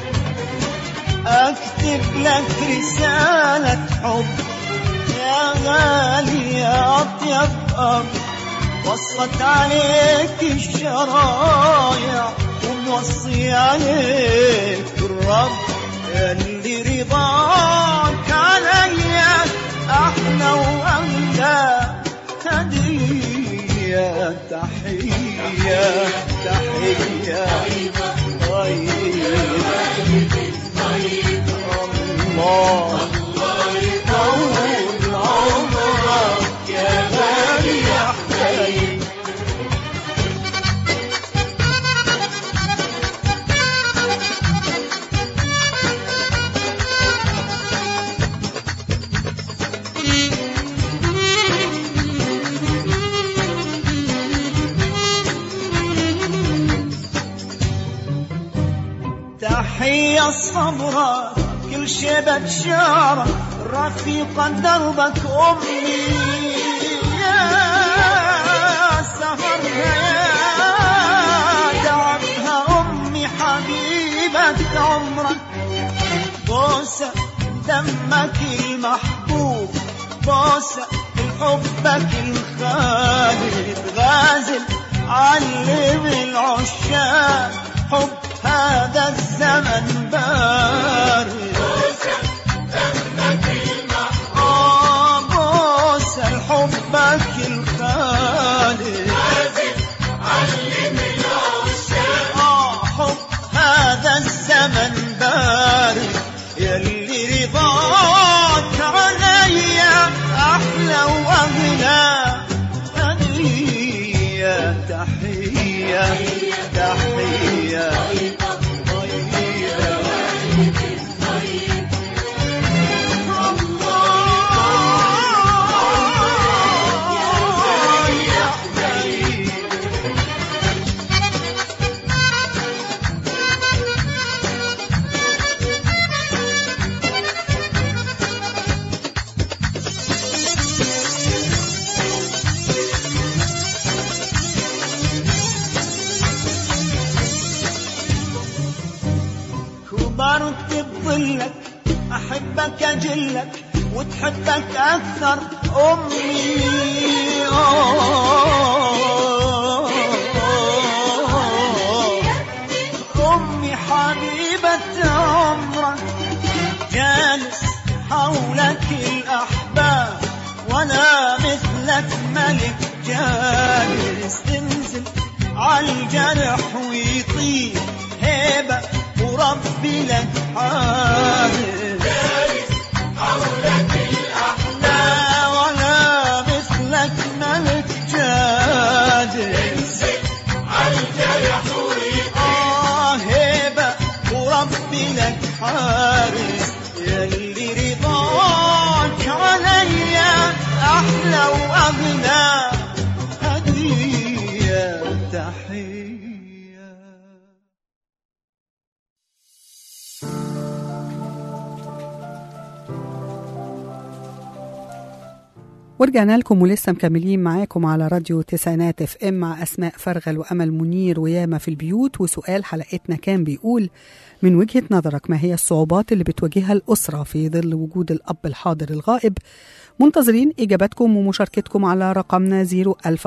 اكتب لك رسالة حب يا غالي يا اطيب اب وصت عليك الشرايع وموصي عليك الرب اللي رضاك عليا احلى واغلى هدية تحية تحية طيبة الله يطول عمرك يا غالي يا حبيب تحية الصبرة كل شي بتشارة رفيقة دربك أمي يا سهرها يا تعبها أمي حبيبة عمرك بوسة دمك المحبوب بوسة حبك الخالد غازل علم العشاق حب هذا الزمن بارد آه بوسة حبك الخالد آه حب هذا الزمن بارد يلي رضاك عليا أحلى وأغلى هدية تحية تحية كبرت بظلك أحبك أجلك وتحبك أكثر أمي أمي حبيبة عمرك جالس حولك الأحباب وأنا مثلك ملك جالس تنزل عالجرح ويطيب هيبة وربي لك حارس لا ولا مثلك ملك جالس آه هيبة وربي لك حارس يلي رضاك عليا أحلى وأغلى هدية تحية ورجعنا لكم ولسه مكملين معاكم على راديو تسعينات اف ام مع اسماء فرغل وامل منير وياما في البيوت وسؤال حلقتنا كان بيقول من وجهه نظرك ما هي الصعوبات اللي بتواجهها الاسره في ظل وجود الاب الحاضر الغائب منتظرين اجاباتكم ومشاركتكم على رقمنا 010427894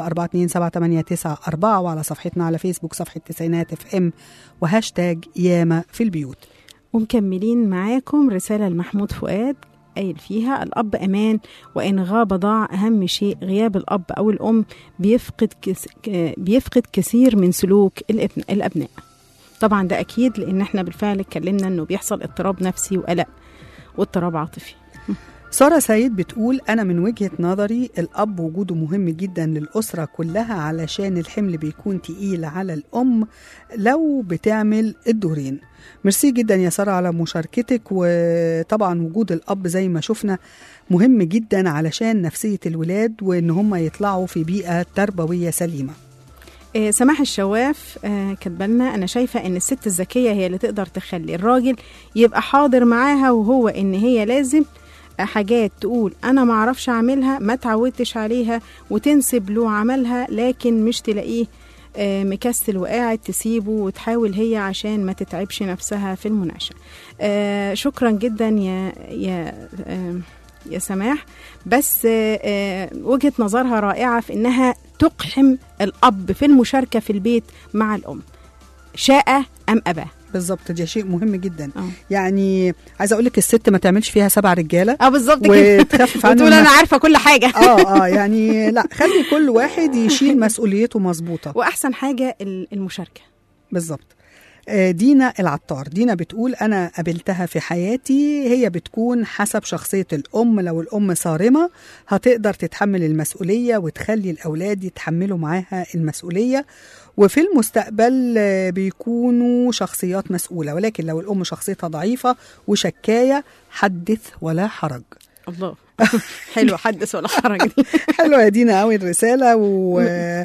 وعلى صفحتنا على فيسبوك صفحه تسعينات اف ام وهاشتاج ياما في البيوت ومكملين معاكم رسالة لمحمود فؤاد قايل فيها الأب أمان وإن غاب ضاع أهم شيء غياب الأب أو الأم بيفقد كس... ك- بيفقد كثير من سلوك الابن... الأبناء طبعا ده أكيد لأن احنا بالفعل اتكلمنا إنه بيحصل اضطراب نفسي وقلق واضطراب عاطفي سارة سيد بتقول أنا من وجهة نظري الأب وجوده مهم جدا للأسرة كلها علشان الحمل بيكون تقيل على الأم لو بتعمل الدورين ميرسي جدا يا سارة على مشاركتك وطبعا وجود الأب زي ما شفنا مهم جدا علشان نفسية الولاد وإن هم يطلعوا في بيئة تربوية سليمة آه، سماح الشواف آه، كاتبالنا انا شايفه ان الست الذكيه هي اللي تقدر تخلي الراجل يبقى حاضر معاها وهو ان هي لازم آه، حاجات تقول انا ما اعرفش اعملها ما تعودتش عليها وتنسب له عملها لكن مش تلاقيه آه، مكسل وقاعد تسيبه وتحاول هي عشان ما تتعبش نفسها في المناقشه آه، شكرا جدا يا يا آه، يا سماح بس آه، آه، وجهة نظرها رائعة في إنها تقحم الأب في المشاركة في البيت مع الأم شاء أم أبى بالظبط ده شيء مهم جدا أوه. يعني عايزه اقول لك الست ما تعملش فيها سبع رجاله اه بالظبط كده وتخفف عنهم وتقول انا عارفه كل حاجه اه اه يعني لا خلي كل واحد يشيل مسؤوليته مظبوطه واحسن حاجه ال- المشاركه بالظبط آه، دينا العطار دينا بتقول أنا قابلتها في حياتي هي بتكون حسب شخصية الأم لو الأم صارمة هتقدر تتحمل المسؤولية وتخلي الأولاد يتحملوا معاها المسؤولية وفي المستقبل آه، بيكونوا شخصيات مسؤولة ولكن لو الأم شخصيتها ضعيفة وشكاية حدث ولا حرج الله حلو حدث ولا حرج دي حلوه يا دينا قوي الرساله و...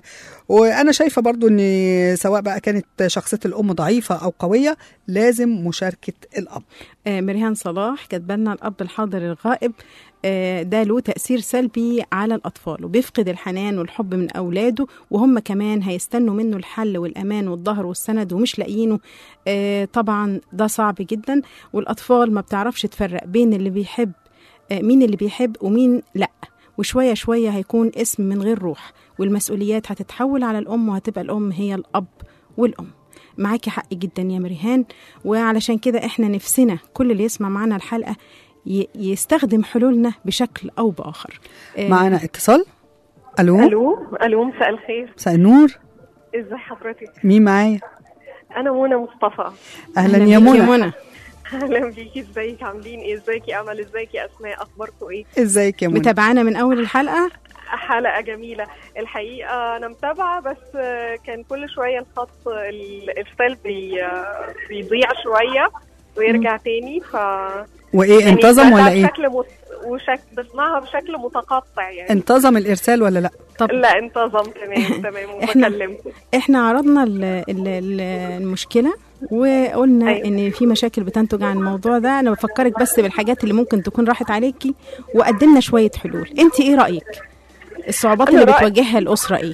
وانا شايفه برضو ان سواء بقى كانت شخصيه الام ضعيفه او قويه لازم مشاركه الاب آه، مريهان صلاح كاتبالنا الأب الحاضر الغائب آه، ده له تأثير سلبي على الأطفال وبيفقد الحنان والحب من أولاده وهم كمان هيستنوا منه الحل والأمان والظهر والسند ومش لاقيينه آه، طبعا ده صعب جدا والأطفال ما بتعرفش تفرق بين اللي بيحب آه، مين اللي بيحب ومين لأ وشوية شوية هيكون اسم من غير روح والمسؤوليات هتتحول على الأم وهتبقى الأم هي الأب والأم معاكي حق جدا يا مريهان وعلشان كده احنا نفسنا كل اللي يسمع معانا الحلقة ي- يستخدم حلولنا بشكل أو بآخر آه، معانا اتصال الو الو الو مساء الخير مساء النور ازي حضرتك مين معايا انا منى مصطفى اهلا يا منى اهلا بيكي ازيك عاملين ايه ازيك يا امل ازيك يا اسماء اخباركم ايه ازيك يا منى متابعانا من أول الحلقة حلقه جميله الحقيقه انا متابعه بس آه، كان كل شويه الخط الارسال بي آه، بيضيع شويه ويرجع تاني ف وايه يعني انتظم بسمعها ولا ايه بشكل مت... وشك... بسمعها بشكل متقطع يعني انتظم الارسال ولا لا طب لا انتظم تمام تمام إحنا- وبكلمكم احنا عرضنا ال ال ال المشكلة وقلنا أيوة. ان في مشاكل بتنتج عن الموضوع ده انا بفكرك بس بالحاجات اللي ممكن تكون راحت عليكي وقدمنا شوية حلول انت ايه رأيك الصعوبات أنا اللي رأيي- بتواجهها الأسرة ايه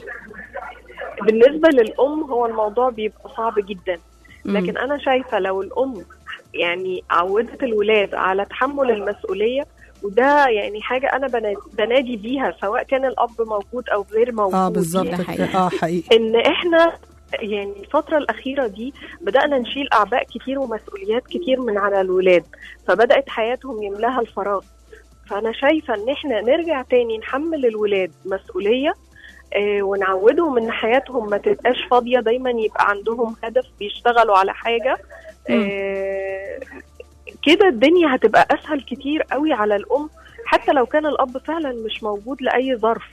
بالنسبة للأم هو الموضوع بيبقى صعب جدا مم. لكن أنا شايفة لو الأم يعني عودت الولاد على تحمل المسؤولية وده يعني حاجة أنا بنا- بنادي بيها سواء كان الأب موجود أو غير موجود اه بالظبط يعني كده. اه حقيقي إن إحنا يعني الفترة الأخيرة دي بدأنا نشيل أعباء كتير ومسؤوليات كتير من على الولاد فبدأت حياتهم يملاها الفراغ فأنا شايفة إن إحنا نرجع تاني نحمل الولاد مسؤولية آه، ونعودهم ان حياتهم ما تبقاش فاضيه دايما يبقى عندهم هدف بيشتغلوا على حاجه آه، كده الدنيا هتبقى اسهل كتير قوي على الام حتى لو كان الاب فعلا مش موجود لاي ظرف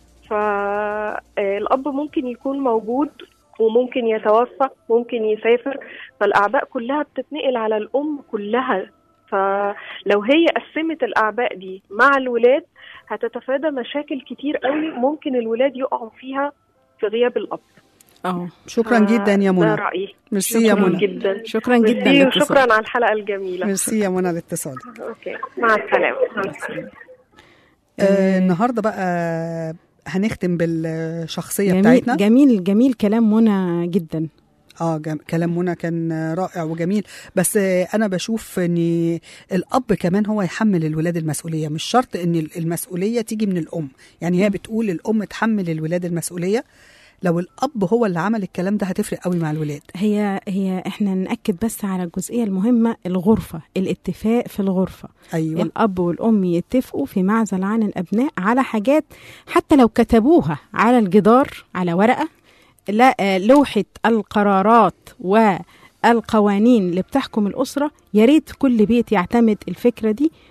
فالاب ممكن يكون موجود وممكن يتوفى ممكن يسافر فالاعباء كلها بتتنقل على الام كلها فلو هي قسمت الاعباء دي مع الولاد هتتفادى مشاكل كتير قوي ممكن الولاد يقعوا فيها في غياب الاب اه شكرا جدا يا ده منى رايي ميرسي يا شكرا منى جدا شكرا جدا ميرسي لاتصالك. وشكرا على الحلقه الجميله ميرسي يا منى لاتصالك اوكي مع السلامه مع السلامه آه النهارده بقى هنختم بالشخصيه جميل بتاعتنا جميل جميل كلام منى جدا اه جم... كلام منى كان رائع وجميل بس آه، انا بشوف ان الاب كمان هو يحمل الولاد المسؤوليه مش شرط ان المسؤوليه تيجي من الام يعني هي بتقول الام تحمل الولاد المسؤوليه لو الاب هو اللي عمل الكلام ده هتفرق قوي مع الولاد هي هي احنا نأكد بس على الجزئية المهمة الغرفة الاتفاق في الغرفة أيوة. الأب والأم يتفقوا في معزل عن الأبناء على حاجات حتى لو كتبوها على الجدار على ورقة لا آه، لوحة القرارات والقوانين اللي بتحكم الأسرة يا ريت كل بيت يعتمد الفكرة دي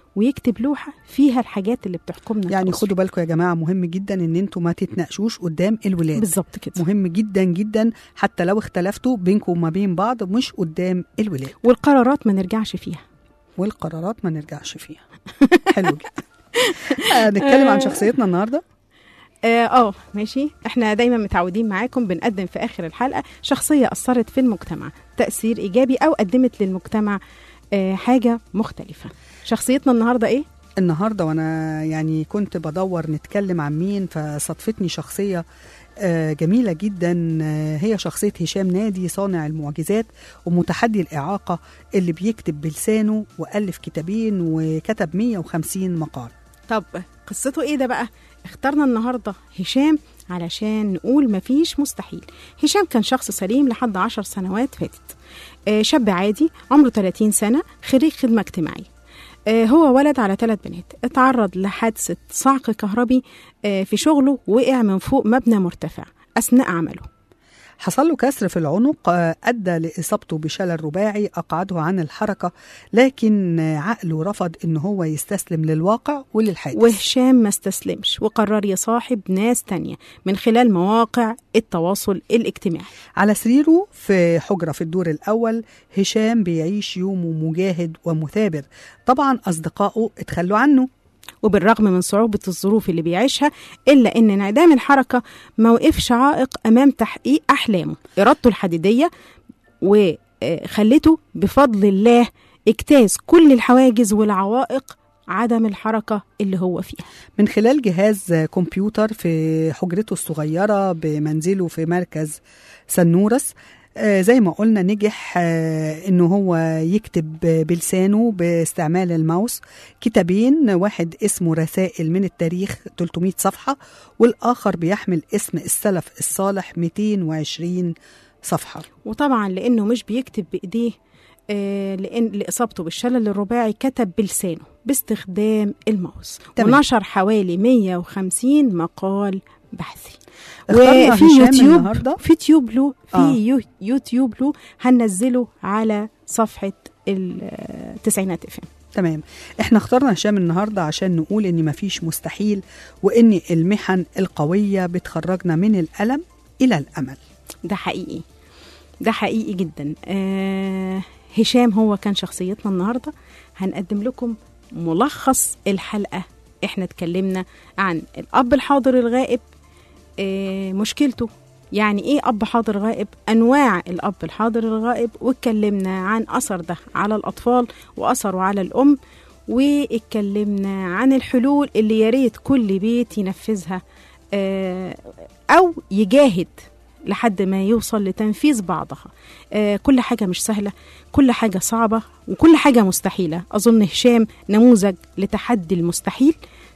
ويكتب لوحه فيها الحاجات اللي بتحكمنا يعني كأسرة. خدوا بالكم يا جماعه مهم جدا ان انتوا ما تتناقشوش قدام الولاد بالظبط كده مهم جدا جدا حتى لو اختلفتوا بينكم وما بين بعض مش قدام الولاد والقرارات ما نرجعش فيها والقرارات ما نرجعش فيها حلو جدا هنتكلم عن شخصيتنا النهارده اه آه، ماشي احنا دايما متعودين معاكم بنقدم في اخر الحلقه شخصيه اثرت في المجتمع تاثير ايجابي او قدمت للمجتمع آه حاجه مختلفه شخصيتنا النهارده ايه النهارده وانا يعني كنت بدور نتكلم عن مين فصدفتني شخصيه آه، جميلة جدا آه، هي شخصية هشام نادي صانع المعجزات ومتحدي الإعاقة اللي بيكتب بلسانه وألف كتابين وكتب 150 مقال طب قصته ايه ده بقى اخترنا النهارده هشام علشان نقول مفيش مستحيل هشام كان شخص سليم لحد عشر سنوات فاتت آه، شاب عادي عمره 30 سنة خريج خدمة اجتماعية آه، هو ولد على ثلاث بنات اتعرض لحادثة صعق كهربي آه، في شغله وقع من فوق مبنى مرتفع أثناء عمله حصل له كسر في العنق آه، أدى لإصابته بشلل رباعي أقعده عن الحركة لكن آه، عقله رفض إن هو يستسلم للواقع وللحادث وهشام ما استسلمش وقرر يصاحب ناس تانية من خلال مواقع التواصل الاجتماعي على سريره في حجرة في الدور الأول هشام بيعيش يومه مجاهد ومثابر طبعا أصدقائه اتخلوا عنه وبالرغم من صعوبة الظروف اللي بيعيشها إلا إن انعدام الحركة ما وقفش عائق أمام تحقيق أحلامه إرادته الحديدية وخلته بفضل الله اجتاز كل الحواجز والعوائق عدم الحركة اللي هو فيها من خلال جهاز كمبيوتر في حجرته الصغيرة بمنزله في مركز سنورس آه، زي ما قلنا نجح آه، انه هو يكتب بلسانه باستعمال الماوس كتابين واحد اسمه رسائل من التاريخ 300 صفحة والآخر بيحمل اسم السلف الصالح 220 صفحة وطبعا لأنه مش بيكتب بإيديه آه، لأن لإصابته بالشلل الرباعي كتب بلسانه باستخدام الماوس تمام. ونشر حوالي 150 مقال بحثي اخترنا وفي هشام يوتيوب النهاردة. في يوتيوب له في آه. يو يوتيوب له هننزله على صفحة التسعينات اف تمام احنا اخترنا هشام النهارده عشان نقول ان مفيش مستحيل وان المحن القويه بتخرجنا من الالم الى الامل ده حقيقي ده حقيقي جدا آه هشام هو كان شخصيتنا النهارده هنقدم لكم ملخص الحلقه احنا اتكلمنا عن الاب الحاضر الغائب آه مشكلته يعني ايه اب حاضر غائب انواع الاب الحاضر الغائب واتكلمنا عن اثر ده على الاطفال واثره على الام واتكلمنا عن الحلول اللي يا ريت كل بيت ينفذها آه، او يجاهد لحد ما يوصل لتنفيذ بعضها آه، كل حاجة مش سهلة كل حاجة صعبة وكل حاجة مستحيلة أظن هشام نموذج لتحدي المستحيل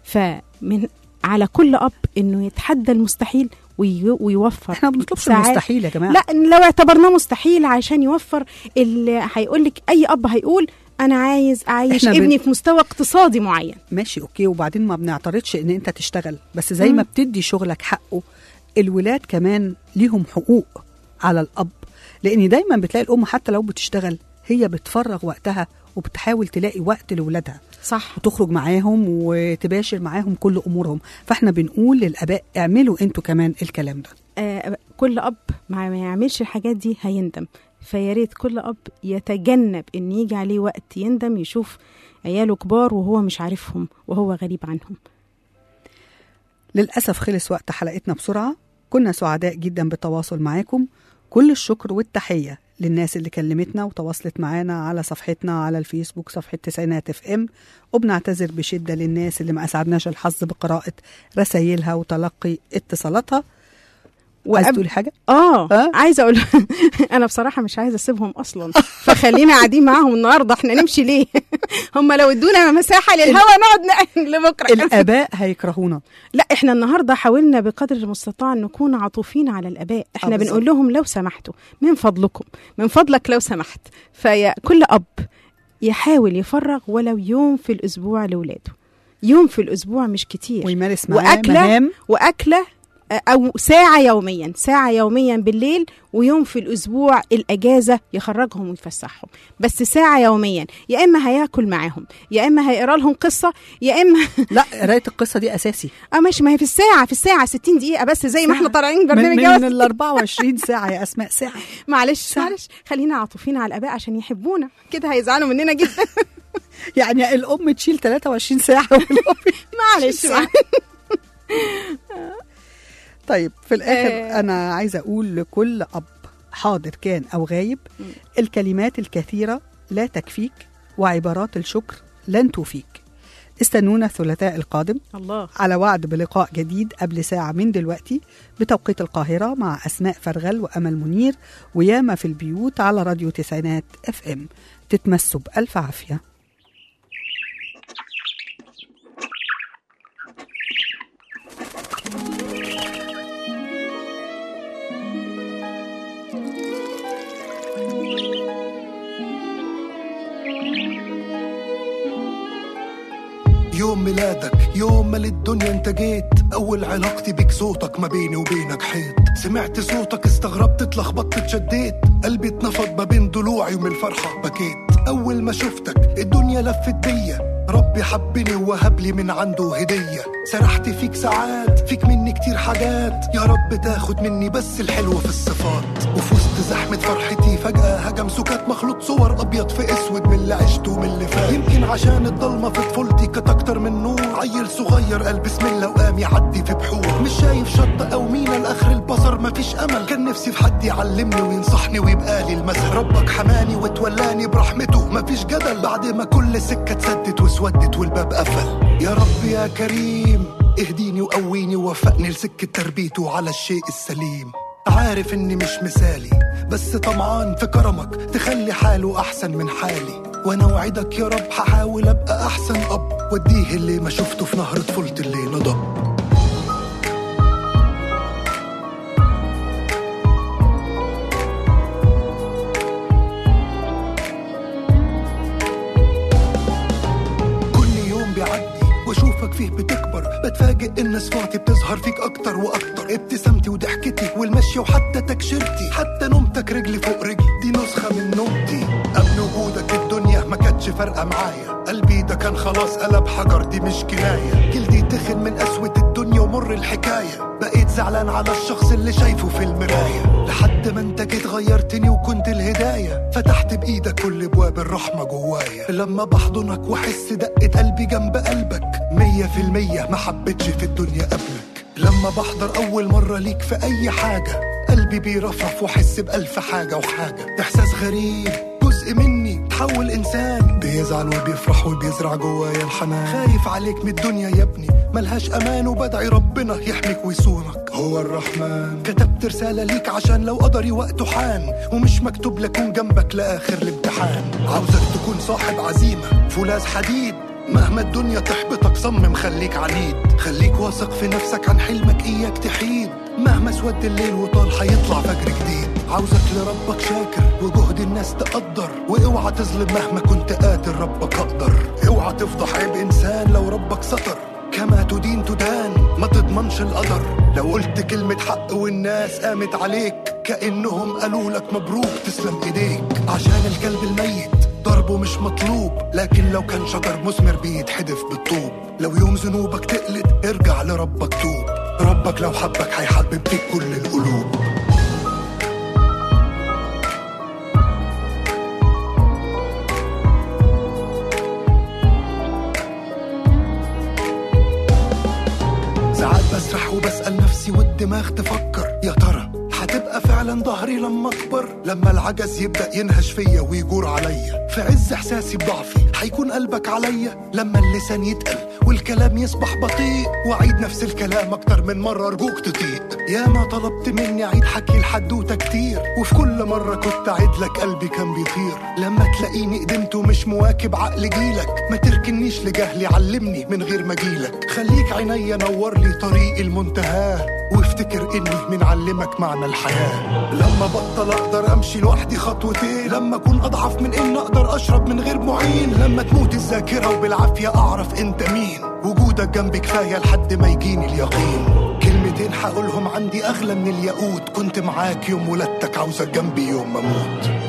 فمن على كل أب إنه يتحدى المستحيل وي- ويوفر احنا ما بنطلبش ساعات- المستحيل يا جماعه لا لو اعتبرناه مستحيل عشان يوفر اللي هيقول لك أي أب هيقول أنا عايز أعيش إحنا بن- ابني في مستوى اقتصادي معين ماشي اوكي وبعدين ما بنعترضش ان انت تشتغل بس زي ما مم. بتدي شغلك حقه الولاد كمان ليهم حقوق على الاب لان دايما بتلاقي الام حتى لو بتشتغل هي بتفرغ وقتها وبتحاول تلاقي وقت لاولادها صح وتخرج معاهم وتباشر معاهم كل امورهم فاحنا بنقول للاباء اعملوا انتوا كمان الكلام ده آه، كل اب ما ما يعملش الحاجات دي هيندم فيا ريت كل اب يتجنب ان يجي عليه وقت يندم يشوف عياله كبار وهو مش عارفهم وهو غريب عنهم للأسف خلص وقت حلقتنا بسرعة كنا سعداء جدا بالتواصل معاكم كل الشكر والتحية للناس اللي كلمتنا وتواصلت معانا على صفحتنا على الفيسبوك صفحة تسعينات اف ام وبنعتذر بشدة للناس اللي ما أسعدناش الحظ بقراءة رسايلها وتلقي اتصالاتها عايز وأب- تقولي حاجة؟ اه, آه؟ عايزه اقول انا بصراحه مش عايزه اسيبهم اصلا فخلينا قاعدين معاهم النهارده احنا نمشي ليه هم لو ادونا مساحه للهوا نقعد ن- لبكره الآباء هيكرهونا لا احنا النهارده حاولنا بقدر المستطاع ان نكون عطوفين على الاباء احنا آه، بنقول بالظبط. لهم لو سمحتوا من فضلكم من فضلك لو سمحت فيا كل اب يحاول يفرغ ولو يوم في الاسبوع لاولاده يوم في الاسبوع مش كتير ويمارس معاه واكله مهام واكله او ساعه يوميا ساعه يوميا بالليل ويوم في الاسبوع الاجازه يخرجهم ويفسحهم بس ساعه يوميا يا اما هياكل معاهم يا اما هيقرا لهم قصه يا اما لا قرايه القصه دي اساسي اه ماشي ما هي في الساعه في الساعه 60 دقيقه بس زي ما احنا طالعين من, برنامج من جواز. ال 24 ساعه يا اسماء ساعه معلش معلش خلينا عاطفين على الاباء عشان يحبونا كده هيزعلوا مننا جدا يعني الام تشيل 23 ساعه والأم معلش ساعة. معلش. طيب في الاخر آه. انا عايزه اقول لكل اب حاضر كان او غايب الكلمات الكثيره لا تكفيك وعبارات الشكر لن توفيك استنونا الثلاثاء القادم الله على وعد بلقاء جديد قبل ساعة من دلوقتي بتوقيت القاهرة مع أسماء فرغل وأمل منير وياما في البيوت على راديو تسعينات اف ام تتمسوا بألف عافية يوم ميلادك يوم ما للدنيا انت جيت اول علاقتي بيك صوتك ما بيني وبينك حيط سمعت صوتك استغربت اتلخبطت اتشديت قلبي اتنفض ما بين ضلوعي ومن الفرحة بكيت اول ما شفتك الدنيا لفت بيا ربي حبني ووهب لي من عنده هدية سرحت فيك ساعات فيك مني كتير حاجات يا رب تاخد مني بس الحلوة في الصفات وفي وسط زحمة فرحتي فجأة هجم سكات مخلوط صور أبيض في أسود من اللي عشته ومن اللي فات يمكن عشان الضلمة في طفولتي كانت أكتر من نور عيل صغير قال بسم الله وقام يعدي في بحور مش شايف شط أو مينا لآخر البصر مفيش أمل كان نفسي في حد يعلمني وينصحني ويبقى لي المثل ربك حماني وتولاني برحمته مفيش جدل بعد ما كل سكة اتسدت واسودت والباب قفل يا رب يا كريم اهديني وقويني ووفقني لسكة تربيته على الشيء السليم عارف اني مش مثالي بس طمعان في كرمك تخلي حاله احسن من حالي وانا وعدك يا رب هحاول ابقى احسن اب واديه اللي ما شفته في نهر طفولتي اللي نضب كل يوم بيعدي واشوفك فيه بتكبر بتفاجئ ان صفاتي بتظهر فيك اكتر واكتر ابتسامتي وضحكتي والمشي وحتى تكشيرتي حتى نومتك رجلي فوق رجلي دي نسخه من نومتي قبل وجودك الدنيا ما كانتش فارقه معايا قلبي ده كان خلاص قلب حجر دي مش كنايه جلدي تخن من قسوه الدنيا ومر الحكايه بقيت زعلان على الشخص اللي شايفه في المرايه لحد ما انت جيت غيرتني وكنت الهدايه فتحت بايدك كل ابواب الرحمه جوايا لما بحضنك واحس دقه قلبي جنب قلبك مية في المية ما حبيتش في الدنيا قبلك لما بحضر اول مره ليك في اي حاجه قلبي بيرفرف واحس بالف حاجه وحاجه احساس غريب جزء مني تحول انسان بيزعل وبيفرح وبيزرع جوايا الحنان خايف عليك من الدنيا يا ابني ملهاش امان وبدعي ربنا يحميك ويصونك هو الرحمن كتبت رساله ليك عشان لو قدري وقته حان ومش مكتوب لكون جنبك لاخر الامتحان عاوزك تكون صاحب عزيمه فولاذ حديد مهما الدنيا تحبطك صمم خليك عنيد خليك واثق في نفسك عن حلمك اياك تحيد مهما سود الليل وطال حيطلع فجر جديد عاوزك لربك شاكر وجهد الناس تقدر واوعى تظلم مهما كنت قادر ربك اقدر اوعى تفضح عيب انسان لو ربك ستر كما تدين تدان ما تضمنش القدر لو قلت كلمة حق والناس قامت عليك كأنهم قالوا لك مبروك تسلم ايديك عشان الكلب الميت ضربه مش مطلوب لكن لو كان شجر مثمر بيتحدف بالطوب لو يوم ذنوبك تقلد ارجع لربك توب ربك لو حبك هيحبب فيك كل القلوب ساعات بسرح وبسأل نفسي والدماغ تفكر يا ترى هتبقى فعلا ظهري لما اكبر لما العجز يبدا ينهش فيا ويجور عليا في عز احساسي بضعفي هيكون قلبك عليا لما اللسان يتقل والكلام يصبح بطيء واعيد نفس الكلام اكتر من مره ارجوك تطيق يا ما طلبت مني اعيد حكي الحدوته كتير وفي كل مره كنت اعيد لك قلبي كان بيطير لما تلاقيني قدمت ومش مواكب عقل جيلك ما تركنيش لجهلي علمني من غير ما جيلك خليك عينيا نور لي طريق المنتهى وافتكر اني من علمك معنى الحياه لما بطل اقدر امشي لوحدي خطوتين لما اكون اضعف من ان اقدر اشرب من غير معين لما تموت الذاكره وبالعافيه اعرف انت مين وجودك جنبي كفايه لحد ما يجيني اليقين كلمة كلمتين هقولهم عندي اغلى من الياقوت كنت معاك يوم ولادتك عاوزك جنبي يوم ما اموت